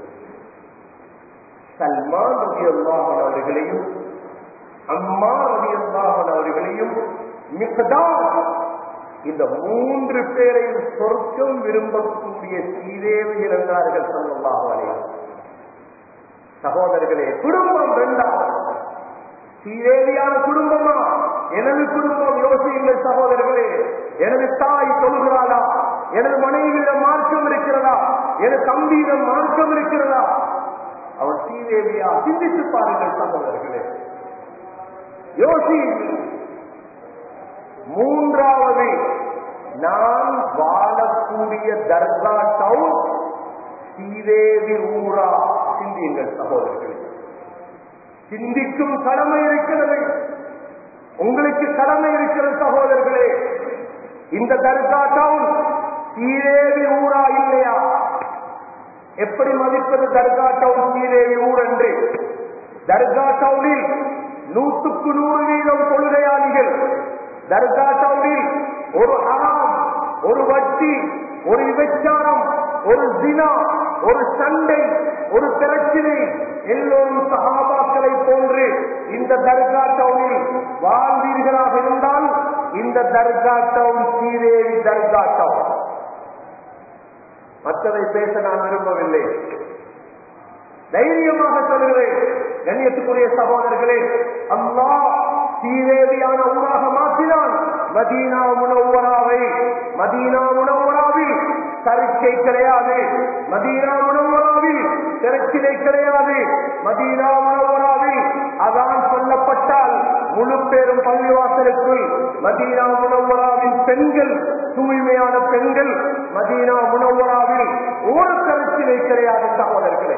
சல்மான் ரவி அல்லாஹன் அவர்களையும் அம்மா ரவி அல்லாஹன் அவர்களையும் மிகதான் இந்த மூன்று பேரையும் சொர்க்கம் விரும்பக்கூடிய சீதேவி இருந்தார்கள் சொல்லல்லாஹு அலையா சகோதரர்களே குடும்பம் ரெண்டாவது சீதேவியான குடும்பமா எனது குடும்பம் யோசியுங்கள் சகோதரர்களே எனது தாய் தொழுகிறாளா எனது மனைவியிடம் மார்க்கம் இருக்கிறதா எனது தம்பியிடம் மார்க்கம் இருக்கிறதா அவன் சீதேவியா சிந்தித்து பாருங்கள் சகோதரர்களே யோசியுங்கள் மூன்றாவது நான் வாழக்கூடிய தர்கா டவுன் சீதேவி ஊரா சிந்தியுங்கள் சகோதரர்களே சிந்திக்கும் கடமை இருக்கிறது உங்களுக்கு கடமை இருக்கிறது சகோதரர்களே இந்த தர்கா டவுன் சீதேவி ஊரா இல்லையா எப்படி மதிப்பது தர்கா டவுன் சீதேவி ஊர் என்று தர்கா டவுனில் நூற்றுக்கு நூறு வீதம் தொழுகையாளிகள் தர்கா டவுனில் ஒரு ஹராம் ஒரு வட்டி ஒரு விபச்சாரம் ஒரு தினா ஒரு சண்டை ஒரு பிரச்சினை எல்லோரும் சகாபாக்களை போன்று இந்த தர்கா டவுனில் வாழ்ந்தீர்களாக இருந்தால் இந்த தர்கா டவுன் ஸ்ரீதேவி தர்கா டவுன் மற்றதை பேச நான் விரும்பவில்லை தைரியமாக சொல்கிறேன் கண்ணியத்துக்குரிய சகோதரர்களே அம்மா சீதேவியான ஊராக மாற்றினான் மதீனா முனவராவை மதீனா முனவராவில் சர்ச்சை கிடையாது மதீனா முனவராவில் திரச்சிலை கிடையாது மதீனா முனவராவில் அதான் சொல்லப்பட்டால் முழு பேரும் பள்ளிவாசலுக்குள் மதீனா முனவராவின் பெண்கள் தூய்மையான பெண்கள் மதீனா முனவராவில் ஒரு கருச்சிலை கிடையாது சகோதரர்களே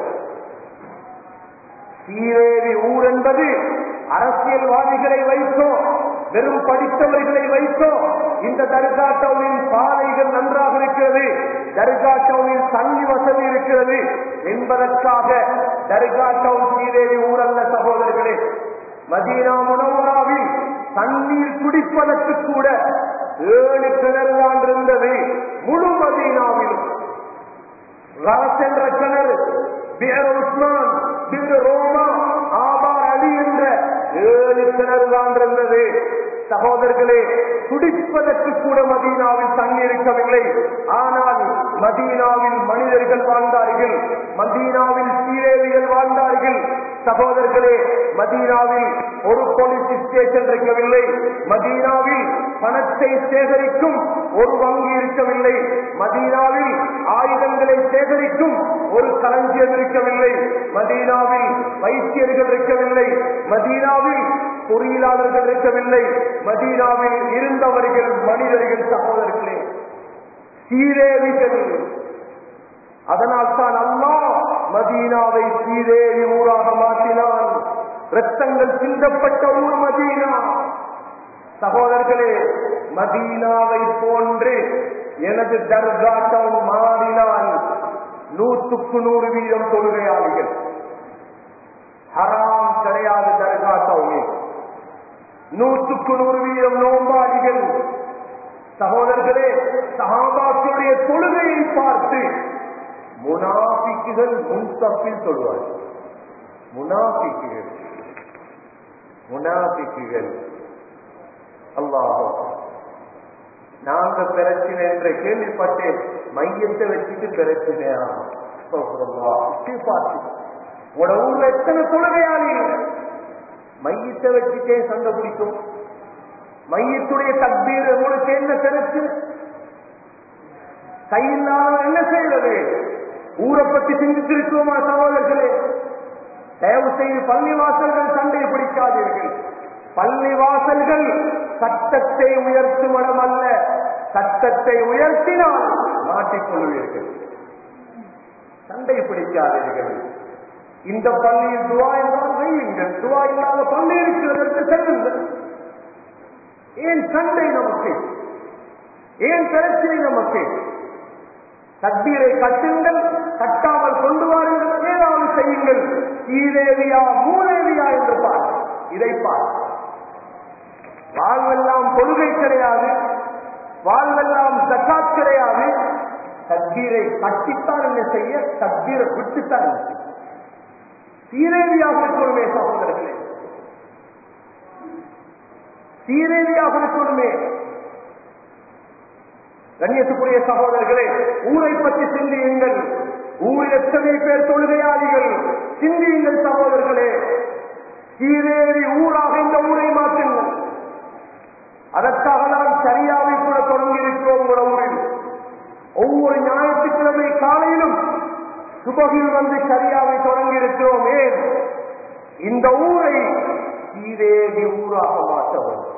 சீரேவி ஊர் என்பது அரசியல்வாதிகளை வைத்தோ வெறும் படித்தவர்களை வைத்தோ இந்த தர்கா டவுனின் பாதைகள் நன்றாக இருக்கிறது தர்கா டவுனில் தண்ணி வசதி இருக்கிறது என்பதற்காக தர்கா டவுன் சீரேவி ஊர் அல்ல சகோதரர்களே மதீனா முனவராவில் தண்ணீர் குடிப்பதற்கு கூட ஏழு கிணறு தான் இருந்தது முழு மதீனாவிலும் ரஸ் என்ற கிணறு பியர் உஸ்மான் பியர் ரோமா ஆபார் அலி என்ற ஏழு கிணறு தான் இருந்தது சகோதரர்களே குடிப்பதற்கு கூட மதீனாவில் தண்ணி இருக்கவில்லை ஆனால் மதீனாவில் மனிதர்கள் வாழ்ந்தார்கள் மதீனாவில் சீரேவிகள் வாழ்ந்தார்கள் சகோதரர்களே மதீனாவில் ஒரு போலீஸ் ஸ்டேஷன் இருக்கவில்லை மதீனாவில் பணத்தை சேகரிக்கும் ஒரு வங்கி இருக்கவில்லை மதீனாவில் ஆயுதங்களை சேகரிக்கும் ஒரு களஞ்சியம் இருக்கவில்லை மதீனாவில் வைத்தியர்கள் இருக்கவில்லை மதீனாவில் பொறியியலாளர்கள் இருக்கவில்லை மதீனாவில் இருந்தவர்கள் மனிதர்கள் சகோதரர்களே சீரேவிகள் அதனால் தான் அல்லா மதீனாவை சீரேவி ஊராக மாற்றினான் ரத்தங்கள் சிந்தப்பட்ட ஊர் மதீனா சகோதரர்களே மதீனாவை போன்று எனது தர்கா டவுன் மாறினால் நூற்றுக்கு நூறு வீதம் தொழுகையாளிகள் ஹராம் கிடையாது தர்கா டவுனில் நூற்றுக்கு நூறு வீதம் நோம்பாளிகள் சகோதரர்களே சகாபாக்களுடைய தொழுகையை பார்த்து முனாபிக்குகள் முன்தப்பில் சொல்வார்கள் முனாபிக்குகள் முனாபிக்குகள் அல்லாஹோ நாங்க பிரச்சனை என்று கேள்விப்பட்டேன் மையத்தை வச்சுட்டு பிரச்சனையா பார்த்து உட ஊர்ல எத்தனை தொழுகையாளி மையத்தை வச்சுட்டே சண்டை பிடிக்கும் மையத்துடைய தக்பீர் உங்களுக்கு என்ன சிறப்பு கையில்லாம என்ன செய்வது ஊரை பத்தி சிந்தித்திருக்கோமா சகோதரர்களே தயவு செய்து பள்ளி வாசல்கள் சண்டை பிடிக்காதீர்கள் பள்ளி வாசல்கள் சட்டத்தை உயர்த்தும் இடம் அல்ல சட்டத்தை உயர்த்தினால் மாட்டிக்கொள்வீர்கள் சண்டை பிடிக்காதீர்கள் இந்த பள்ளியில் துவா என்றால் வையுங்கள் துவா இல்லாத பள்ளி இருக்கிறதற்கு செல்லுங்கள் ஏன் சண்டை நமக்கு ஏன் பிரச்சனை நமக்கு தக்பீரை கட்டுங்கள் கட்டாமல் கொண்டு வாருங்கள் ஏதாவது செய்யுங்கள் ஈதேவியா மூலேவியா என்று பார் இதை பார் வாழ்வெல்லாம் கொள்கை கிடையாது வாழ்வெல்லாம் சக்காத் கிடையாது தக்பீரை கட்டித்தான் என்ன செய்ய தக்பீரை விட்டுத்தான் என்ன செய்ய சீரேவியாக இருக்கணுமே சகோதரர்களே சீரேவியாக இருக்கணுமே கண்ணியத்துக்குரிய சகோதரர்களே ஊரை பற்றி சிந்தியுங்கள் ஊரில் எத்தனை பேர் தொழுகையாளிகள் சிந்தியுங்கள் சகோதரர்களே சீரேறி ஊராக இந்த ஊரை மாற்றுங்கள் அதற்காக நாம் சரியாவை கூட தொடங்கி இருக்கிறோம் உங்கள ஊரில் ஒவ்வொரு ஞாயிற்றுக்கிழமை காலையிலும் சுபகில் வந்து சரியாவை தொடங்கி இருக்கிறோம் ஏன் இந்த ஊரை சீரேவி ஊராக மாற்ற வேண்டும்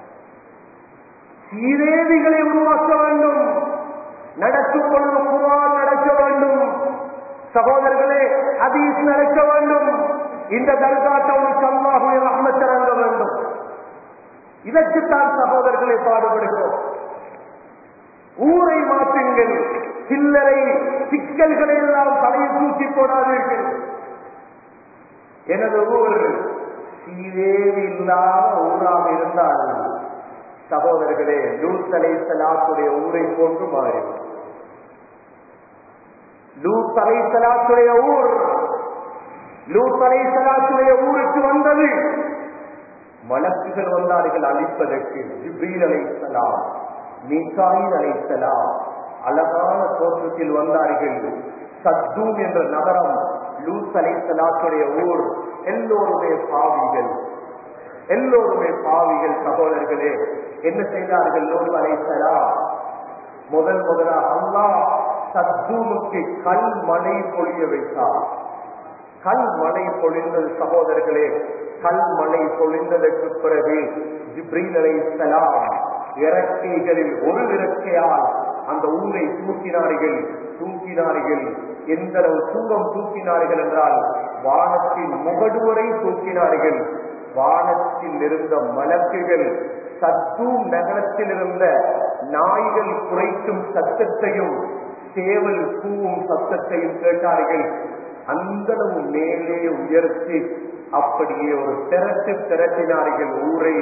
சீரேவிகளை உருவாக்க வேண்டும் நடக்கும் பொழுது குரான் நடக்க வேண்டும் சகோதரர்களே ஹதீஸ் நடக்க வேண்டும் இந்த தர்காட்டவுக்கு அல்லாஹுடைய ரஹ்மத் இறங்க வேண்டும் இதற்குத்தான் சகோதரர்களை பாடுபடுகிறோம் ஊரை மாற்றுங்கள் சில்லறை சிக்கல்களை எல்லாம் தலையில் தூக்கி போடாதீர்கள் எனது ஊர் சீரேவி இல்லாத ஊராக இருந்தால் சகோதரர்களே லூத் அலை சலாத்துடைய ஊரை போன்று மாறிடும் லூத் அலை சலாத்துடைய ஊர் லூத் அலை சலாத்துடைய ஊருக்கு வந்தது மலக்குகள் வந்தார்கள் அழிப்பதற்கு ஜிப்ரீல் அலைசலாம் மீசாயில் அலைசலாம் அழகான தோற்றத்தில் வந்தார்கள் சத்தூம் என்ற நகரம் லூத் அலைசலாத்துடைய ஊர் எல்லோருமே பாவிகள் எல்லோருமே பாவிகள் சகோதரர்களே என்ன செய்தார்கள் லூத் அலைசலாம் முதல் முதலாக அல்லாஹ் சத்தூமுக்கு கல் மழை பொழிய வைத்தார் கல் மழை பொழிந்தது சகோதரர்களே கல் மழை பொழிந்ததற்கு பிறகு ஜிப்ரீல் அலைஹிஸ்ஸலாம் இறக்கைகளில் ஒரு இறக்கையால் அந்த ஊரை தூக்கினார்கள் தூக்கினார்கள் எந்த அளவு தூரம் தூக்கினார்கள் என்றால் வானத்தின் முகடு வரை தூக்கினார்கள் வானத்தில் இருந்த மலக்குகள் சத்தூம் நகரத்தில் இருந்த நாய்கள் குறைக்கும் சத்தத்தையும் சேவல் கூவும் சத்தத்தையும் கேட்டார்கள் அந்தளவு மேலே உயர்த்தி அப்படியே ஒரு திரட்டு திரட்டினார்கள் ஊரை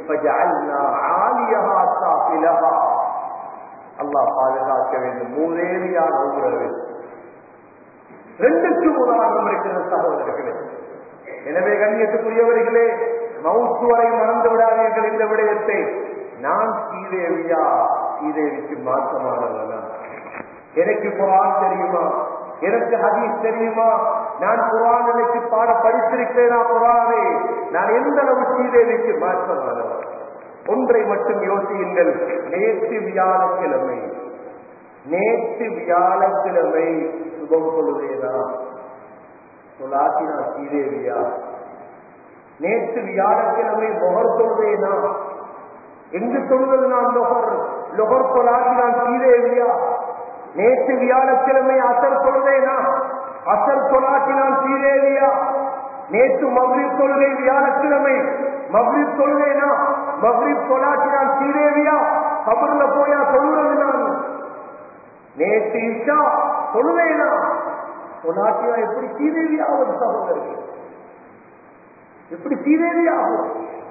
அல்லாஹ் பாதுகாக்க வேண்டும் மூதேவியான ஊரது ரெண்டுக்கும் உதாரணம் இருக்கிற சகோதரர்களே எனவே கண்ணியத்துக்குரியவர்களே மவுத்து வரை மறந்து விடாதீர்கள் இந்த விடயத்தை நான் ஸ்ரீதேவியா ஸ்ரீதேவிக்கு மாற்றமானவனா எனக்கு குரான் தெரியுமா எனக்கு ஹதீஸ் தெரியுமா நான் குரான் எனக்கு பாட படித்திருக்கிறேனா குரானை நான் எந்த அளவு ஸ்ரீதேவிக்கு மாற்றமானவன் ஒன்றை மட்டும் யோசியுங்கள் நேற்று வியாழக்கிழமை நேற்று வியாழக்கிழமை சுபம் சொல்லுவேனா சொல்லாத்தினா ஸ்ரீதேவியா நேற்று வியாழக்கிழமை மொகர் சொல்வேனா எங்கு சொல்வது நான் லொகர் லொகர் சொல்லாத்தினான் ஸ்ரீதேவியா நேற்று வியாழக்கிழமை அசர் சொல்வேனா அசர் சொல்லாட்டினான் ஸ்ரீதேவியா நேற்று மப்ரிப் தொழுகை வியாழக்கிழமை மப்ரிப் தொழுகைனா மப்ரிப் சொல்லாட்டினான் ஸ்ரீதேவியா கபர்ல போயா சொல்லுறது நான் நேற்று இஷா சொல்லுவேனா சொல்லாட்டினா எப்படி ஸ்ரீதேவி ஆவது சகோதரர்கள் எப்படி ஸ்ரீதேவி ஆகும்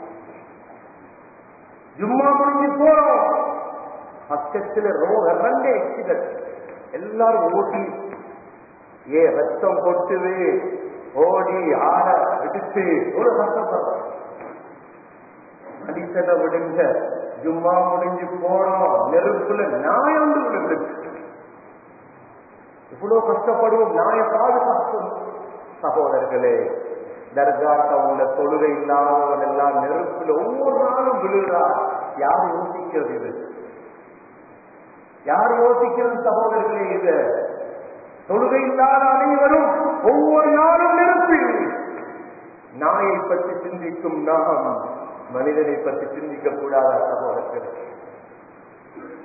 ஜும்மா முடிஞ்சு போறோம் பக்கத்துல ரோ ரெண்டே எக்ஸிடென்ட் எல்லாரும் ஓட்டி ஏ ரத்தம் கொட்டுது ஓடி ஆட விடுத்து ஒரு கஷ்டப்படுறோம் அடித்தட விடுங்க ஜும்மா முடிஞ்சு போனோம் நெருப்புல நாய் வந்து விழுந்துச்சு இவ்வளவு கஷ்டப்படுவோம் நாயை பாதுகாக்கும் சகோதரர்களே தர்காட்ட உள்ள தொழுகை இல்லாதவன் எல்லாம் நெருப்புல ஒவ்வொரு நாளும் விழுகிறார் யார் யோசிக்கிறது இது யார் யோசிக்கிறது சகோதரர்களே இது தொழுகை இல்லாத அனைவரும் ஒவ்வொரு நாளும் நெருப்பில் நாயை பற்றி சிந்திக்கும் நாம் மனிதனை பற்றி சிந்திக்க கூடாத சகோதரர்கள்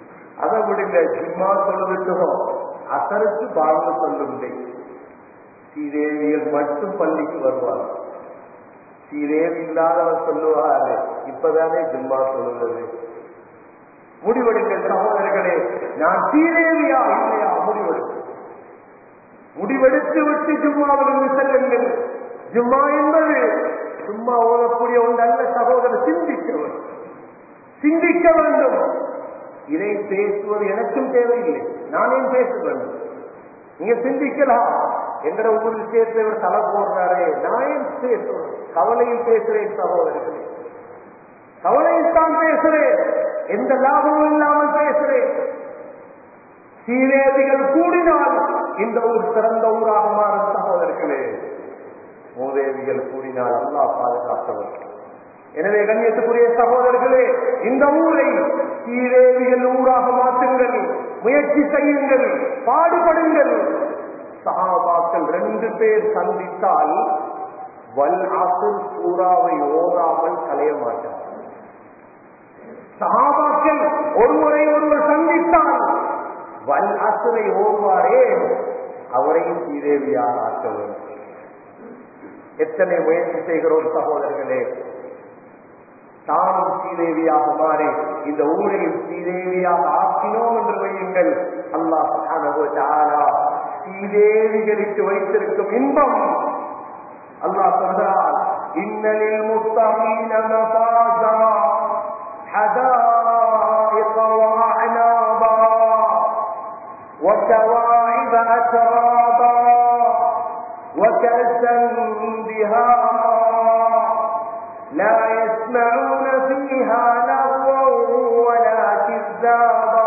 அதை விடுங்க சும்மா சொல்லுவிட்டோம் அசருக்கு வாழ்ந்து சொல்லுங்கள் ஸ்ரீதேவிகள் மட்டும் பள்ளிக்கு வருவார் ஸ்ரீதேவி இல்லாதவர் சொல்லுவாரு இப்பதானே ஜும்மா சொல்லுவது முடிவெடுங்கள் சகோதரர்களே நான் ஸ்ரீதேவியா இல்லையா முடிவெடுக்க முடிவெடுத்து விட்டு ஜும்மாவிலிருந்து செல்லுங்கள் ஜும்மா என்பது சும்மா ஓதக்கூடிய ஒன்றல்ல சகோதரர் சிந்திக்கவர் சிந்திக்க வேண்டும் இதை பேசுவது எனக்கும் தேவையில்லை நானே பேச வேண்டும் நீங்க சிந்திக்கலாம் எங்கட ஊர் விஷயத்துல இவர் தலை போடுறாரே நான் ஏன் பேசுவேன் கவலையில் பேசுறேன் சகோதரர்களே கவலையில் தான் பேசுறேன் எந்த லாபமும் இல்லாமல் பேசுறேன் சீரேதிகள் கூடினால் இந்த ஊர் சிறந்த ஊராக மாறும் சகோதரர்களே மூதேவிகள் கூடினால் அல்லா பாதுகாத்தவர் எனவே கண்ணியத்துக்குரிய சகோதரர்களே இந்த ஊரை சீரேவிகள் ஊராக மாற்றுங்கள் முயற்சி செய்யுங்கள் பாடுபடுங்கள் சகாபாக்கள் ரெண்டு பேர் சந்தித்தால் வல் அசுர் சூறாவை ஓதாமல் களைய மாட்டார் சகாபாக்கள் ஒருவரை ஒருவர் சந்தித்தால் வல் அசுரை ஓதுவாரே அவரையும் சீதேவியாக ஆக்க வேண்டும் எத்தனை முயற்சி செய்கிறோம் சகோதரர்களே தானும் ஸ்ரீதேவியாக மாறி இந்த ஊரையும் ஸ்ரீதேவியாக ஆக்கினோம் என்று வையுங்கள் அல்லாஹ் ஸ்ரீதேவிகளுக்கு வைத்திருக்கும் இன்பம் அல்லாஹ் சொல்கிறார் இன்னலில் முத்தகீன மஃபாஸா حدائق وأعنابا وكواعب أترابا وكأسا دهاقا لا يسمعون فيها لغوا ولا كذابا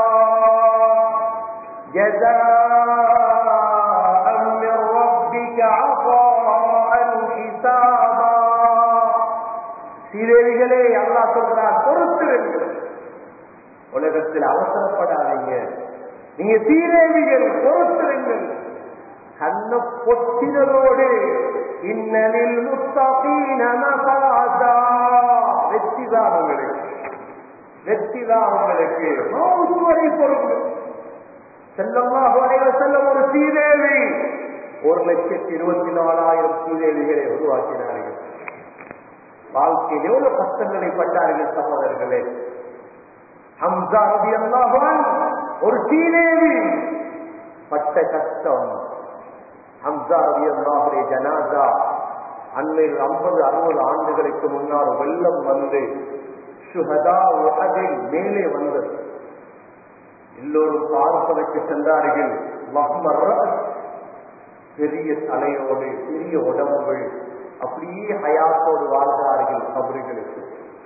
جزاء من ربك عطاء حسابا சீரேவிகளே அல்லா சொல்றார் பொறுத்திருங்கள் உலகத்தில் அவசரப்படாதீங்க நீங்க சீரேவிகள் பொறுத்திருங்கள் கண்ண பொத்தினதோடு இன்னலில் முத்தகீன மஃபாஸா வெற்றிதான் உங்களுக்கு வெற்றிதான் உங்களுக்கு மௌத் வரை பொறுப்பு செல்லமாக அனைவ செல்லும் ஒரு சீதேவி ஒரு லட்சத்தி இருபத்தி நாலாயிரம் சீதேவிகளை உருவாக்கினார்கள் வாழ்க்கையில் எவ்வளவு கஷ்டங்களை பட்டார்கள் சகோதரர்களே ஹம்சா ரபி அல்லாஹான் ஒரு சீதேவி பட்ட கஷ்டம் ஹம்சா ரவி அல்லாஹுடைய ஜனாதா அண்மையில் ஐம்பது அறுபது ஆண்டுகளுக்கு முன்னால் வெள்ளம் வந்து சுகதா உலகில் மேலே வந்தது எல்லோரும் பார்ப்பதற்கு சென்றார்கள் வஹ்மர் பெரிய தலையோடு பெரிய உடம்பு அப்படியே ஹயாத்தோடு வாழ்கிறார்கள் கபறுகளுக்கு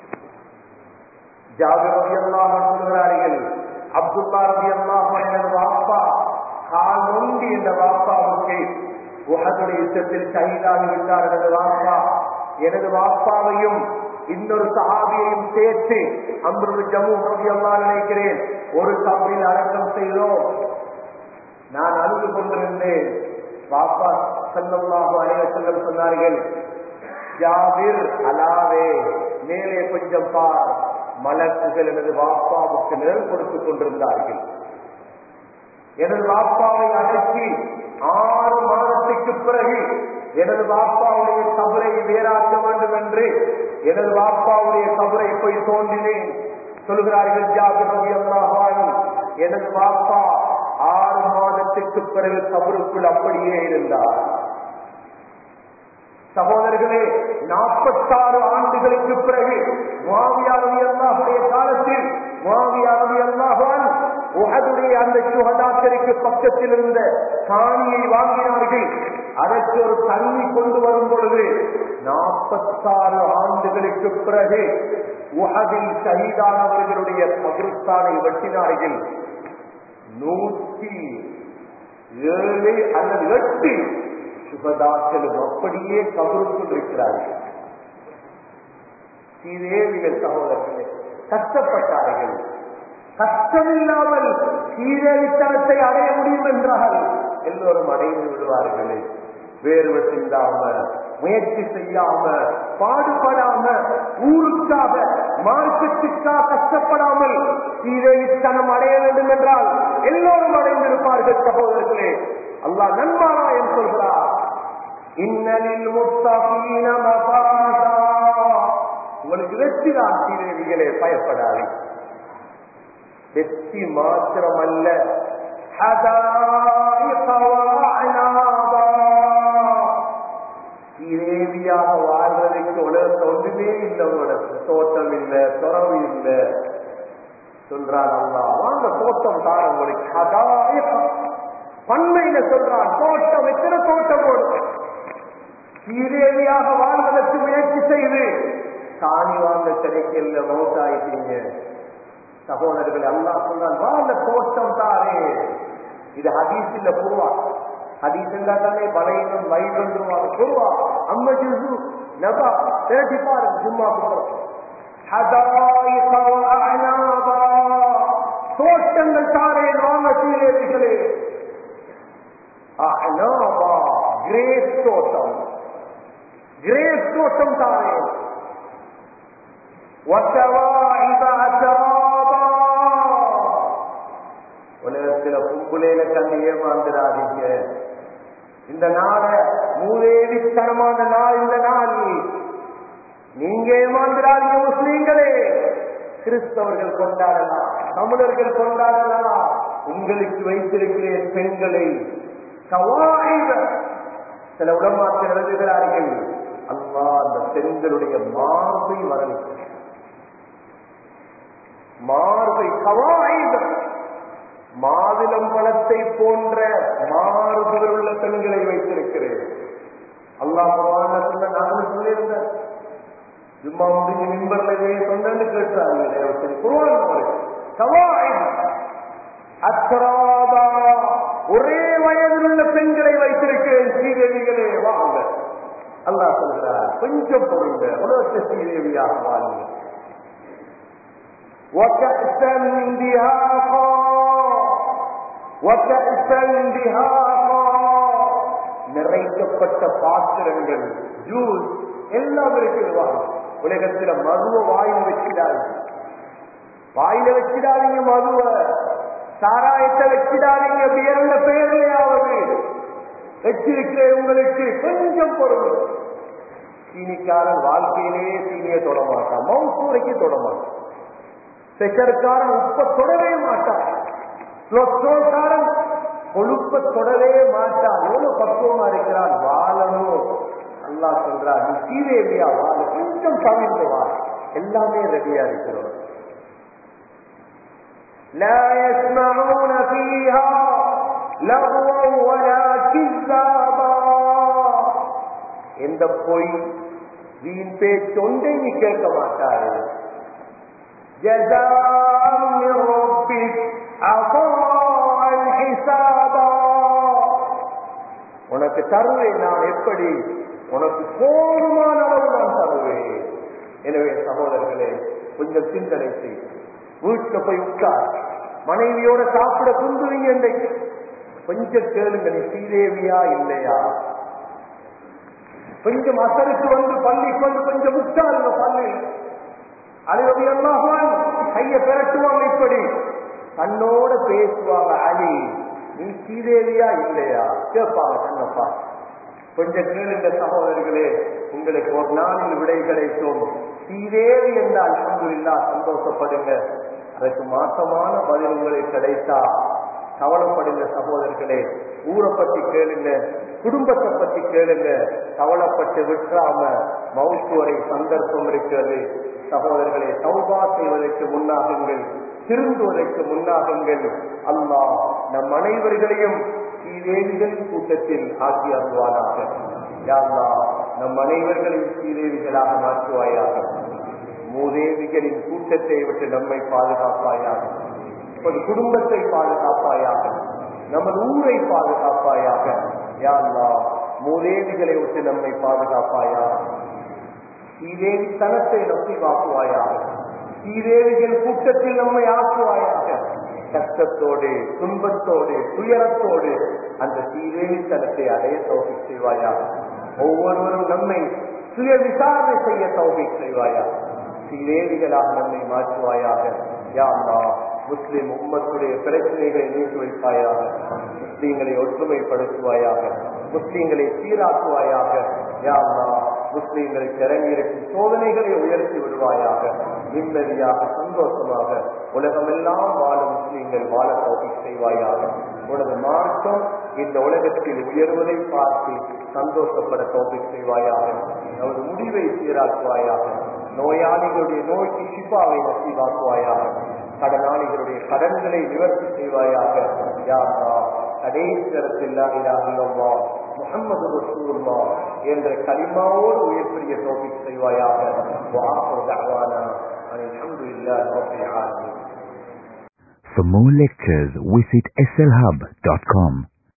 ஜாபிர் ரவி அல்லாஹ் சொல்கிறார்கள் அப்துல்லா ரவி அல்லாஹ் எனது வாப்பா கால் நொண்டி என்ற வாப்பாவுக்கு உலகுடைய யுத்தத்தில் கைதாகி விட்டார் எனது வாப்பா எனது வாப்பாவையும் இன்னொரு சஹாபியையும் சேர்த்து அம்பரு ஜம்மு ரவி அல்லா நினைக்கிறேன் ஒரு கபரில் அடக்கம் செய்தோம் நான் அழுது கொண்டிருந்தேன் வாப்பா செல்லமாக அனைவ செல்லம் சொன்னார்கள் ஜாபிர் அலாவே மேலே கொஞ்சம் பார் மலக்குகள் எனது வாப்பாவுக்கு நிழல் கொடுத்துக் கொண்டிருந்தார்கள் எனது வாப்பாவை அடக்கி ஆறு மாதத்துக்கு பிறகு எனது வாப்பாவுடைய கபரை வேறாக்க வேண்டும் என்று எனது வாப்பாவுடைய கபரை போய் தோன்றினேன் சொல்கிறார்கள் ஜாபிர் ரவி அல்லாஹானும் எனது வாப்பா ஆறு மாதத்துக்கு பிறகு கபருக்குள் அப்படியே இருந்தார் சகோதரர்களே நாற்பத்தாறு ஆண்டுகளுக்கு பிறகு மாவியாரவி அல்லாஹுடைய காலத்தில் மாவியாரவி அல்லாஹான் உகதுடைய அந்த சுகதாக்கருக்கு பக்கத்தில் இருந்த காணியை வாங்கினார்கள் அதற்கு ஒரு தண்ணி கொண்டு வரும் பொழுது நாற்பத்தாறு ஆண்டுகளுக்கு பிறகு உகதில் ஷஹீதானவர்களுடைய கபிரஸ்தானை வெட்டினார்கள் நூற்றி ஏழு அல்லது எட்டு சுகதாக்களும் அப்படியே கபருக்குள் இருக்கிறார்கள் சீதேவிகள் சகோதரர்களே கஷ்டப்பட்டார்கள் கஷ்டமில்லாமல் சீரழித்தனத்தை அடைய முடியும் என்றால் எல்லோரும் அடைந்து விடுவார்களே வேர்வை சிந்தாம முயற்சி செய்யாம பாடுபடாம ஊருக்காக மார்க்கத்துக்காக கஷ்டப்படாமல் சீரழித்தனம் அடைய வேண்டும் என்றால் எல்லோரும் அடைந்திருப்பார்கள் சகோதரர்களே அல்லாஹ் நன்மாராயம் சொல்கிறார் இன்னலில் முத்தகீன மபாதா உங்களுக்கு வெற்றி தான் சீதேவிகளே பயப்படாது வெற்றி மாத்திரமல்ல حدائق وأعنابا சீதேவியாக வாழ்வதற்கு உலகத்தை ஒன்றுமே இல்லை உங்களோட தோட்டம் இல்லை துறவு இல்லை சொல்றான் அல்லா வாங்க தோட்டம் தான் உங்களுக்கு ஹதாயிக பண்மையில சொல்றான் தோட்டம் எத்தனை தோட்டம் போடும் சீதேவியாக வாழ்வதற்கு முயற்சி செய்து காணி வாங்க கிடைக்கல மௌத்தாயிட்டீங்க சகோதரர்கள் அல்லா சொல்றான் வாங்க தோட்டம் தாரே இது ஹதீஸ் இல்ல பொருவா ஹதீஸ் தானே பலையிலும் வயிறுவாங்க பொருவா அம்ம ஜிசு நபா திரட்டி பாருங்க சும்மா போறோம் ஹதாயிக வஅனாபா தோட்டங்கள் தாரேன் வாங்க சீரேவிகளே அனாபா கிரேஸ் தோட்டம் கிரேஸ் தோட்டம் தாரேன் وكواعب أترابا உலகத்துல பும்புலையில கண்டு ஏமாந்துடாதீங்க இந்த நாள மூவேவித்தனமான நாள் இந்த நாள் நீங்க ஏமாந்துடாதீங்க முஸ்லீம்களே கிறிஸ்தவர்கள் கொண்டாடலாம் தமிழர்கள் கொண்டாடலாம் உங்களுக்கு வைத்திருக்கிறேன் பெண்களை கவாயித சில உடமாற்ற எழுதுகிறார்கள் அல்லா அந்த பெண்களுடைய மார்பை வரவில்லை மார்பை கவாயுத மாதுளம் பழத்தை போன்ற மார்புகள் உள்ள பெண்களை வைத்திருக்கிறேன் அல்லாஹ் பகவான் சொன்ன நானும் சொல்லியிருந்தேன் ஜும்மா முடிஞ்சு மின்பர்ல இதே சொன்னு கேட்டாங்க கவாயுத அத்ராபா ஒரே வயதில் உள்ள பெண்களை வைத்திருக்கிறேன் ஸ்ரீதேவிகளே வாங்க அல்லாஹ் சொல்கிறார் கொஞ்சம் பொருங்க உலகத்தை ஸ்ரீதேவியாக வாழுங்க وكأسا دهاقا وكأسا دهاقا நிறைக்கப்பட்ட பாத்திரங்கள் ஜூஸ் எல்லாம் இருக்குது வாங்க உலகத்துல மதுவ வாயில வச்சிடாது வாயில வச்சிடாதீங்க மதுவ சாராயத்தை வச்சிடாதீங்க பிறந்த பேர்லையாவது வச்சிருக்கிறேன் உங்களுக்கு கொஞ்சம் பொருள் சீனிக்காரன் வாழ்க்கையிலேயே சீனியை தொட மாட்டான் மவுசூரைக்கு தொட மாட்டான் பெஷர்காரன் உப்ப தொடவே மாட்டான் கொலஸ்ட்ரோல்காரன் கொழுப்ப தொடவே மாட்டான் எவ்வளவு பக்குவமா இருக்கிறான் வாழணும் அல்லா சொல்றான் நீ சீதேவியா வாழ கொஞ்சம் தவிர்த்து வா எல்லாமே ரெடியா இருக்கிறோம் لا يسمعون فيها لغوا ولا كذابا எந்த பொய் வீண் பேச்சொண்டை நீ கேட்க மாட்டாரு جزاء من ربك عطاء حسابا உனக்கு தருவேன் நான் எப்படி உனக்கு போதுமான அளவு நான் தருவேன் எனவே சகோதரர்களே கொஞ்சம் சிந்தனை செய் வீட்டுல போய் உட்கார் மனைவியோட சாப்பிட துன்புவீங்க இன்றைக்கு கொஞ்சம் கேளுங்க நீ ஸ்ரீதேவியா இல்லையா கொஞ்சம் அசருக்கு வந்து பள்ளி கொண்டு கொஞ்சம் உட்காருங்க பள்ளியில் அலிரவி அல்லாஹான் கைய பெரட்டுவாங்க இப்படி தன்னோட பேசுவாங்க அலி நீ சீதேவியா இல்லையா கேட்பாங்க கண்ணப்பா கொஞ்சம் கேளுங்க சகோதரர்களே உங்களுக்கு ஒரு நாளில் விடை கிடைக்கும் சீதேவி என்றால் அல்ஹம்துலில்லா சந்தோஷப்படுங்க அதற்கு மாற்றமான பதில் உங்களுக்கு கிடைத்தா கவலைப்படுங்க சகோதரர்களே ஊரை பத்தி கேளுங்க குடும்பத்தை பத்தி கேளுங்க கவலைப்பட்டு விட்டுறாம மவுத்து வரை சந்தர்ப்பம் இருக்கிறது சகோதரர்களே சௌபா செய்வதற்கு முன்னாகுங்கள் திருந்துவதற்கு முன்னாகுங்கள் அல்லாஹ் நம் அனைவர்களையும் ஸ்ரீதேவிகள் கூட்டத்தில் ஆக்கி அருள்வானாக யாழ்லா நம் அனைவர்களையும் ஸ்ரீதேவிகளாக மாற்றுவாயாக மூதேவிகளின் கூட்டத்தை விட்டு நம்மை பாதுகாப்பாயாக நமது குடும்பத்தை பாதுகாப்பாயாக நமது ஊரை பாதுகாப்பாயாக யாழ்லா மூதேவிகளை விட்டு நம்மை பாதுகாப்பாயாக ஸ்ரீதேவி தனத்தை நொசிவாக்குவாயாக ஸ்ரீதேவிகள் கூட்டத்தில் நம்மை ஆக்குவாயாக கஷ்டத்தோடு துன்பத்தோடு துயரத்தோடு அந்த ஸ்ரீதேவி தனத்தை அடைய தௌகி செய்வாயாக ஒவ்வொருவரும் நம்மை சுய விசாரணை செய்ய தௌகி செய்வாயாக ஸ்ரீதேவிகளாக நம்மை மாற்றுவாயாக யா அல்லாஹ் முஸ்லிம் உம்மத்துடைய பிரச்சனைகளை நீக்கி வைப்பாயாக முஸ்லீம்களை ஒற்றுமைப்படுத்துவாயாக முஸ்லீம்களை சீராக்குவாயாக யா அல்லாஹ் முஸ்லீம்களுக்கு இறங்கியிருக்கும் சோதனைகளை உயர்த்தி விடுவாயாக நிம்மதியாக சந்தோஷமாக உலகமெல்லாம் வாழும் முஸ்லீம்கள் வாழ தோப்பி செய்வாயாக உனது மார்க்கம் இந்த உலகத்தில் உயர்வதை பார்த்து சந்தோஷப்பட தோப்பி செய்வாயாக நமது முடிவை சீராக்குவாயாக நோயாளிகளுடைய நோய்க்கு சிப்பாவை நசீவாக்குவாயாக கடனாளிகளுடைய கடன்களை நிவர்த்தி செய்வாயாக யாரா கடைசிரத்தில் முகமது ரசூல்லா என்ற கலிமாவோடு உயர்த்திய தோப்பிக் செய்வாயாக வாஹர் தஅவானா அல்ஹம்துலில்லாஹி ரப்பில் ஆலமீன் For more lectures, visit slhub.com.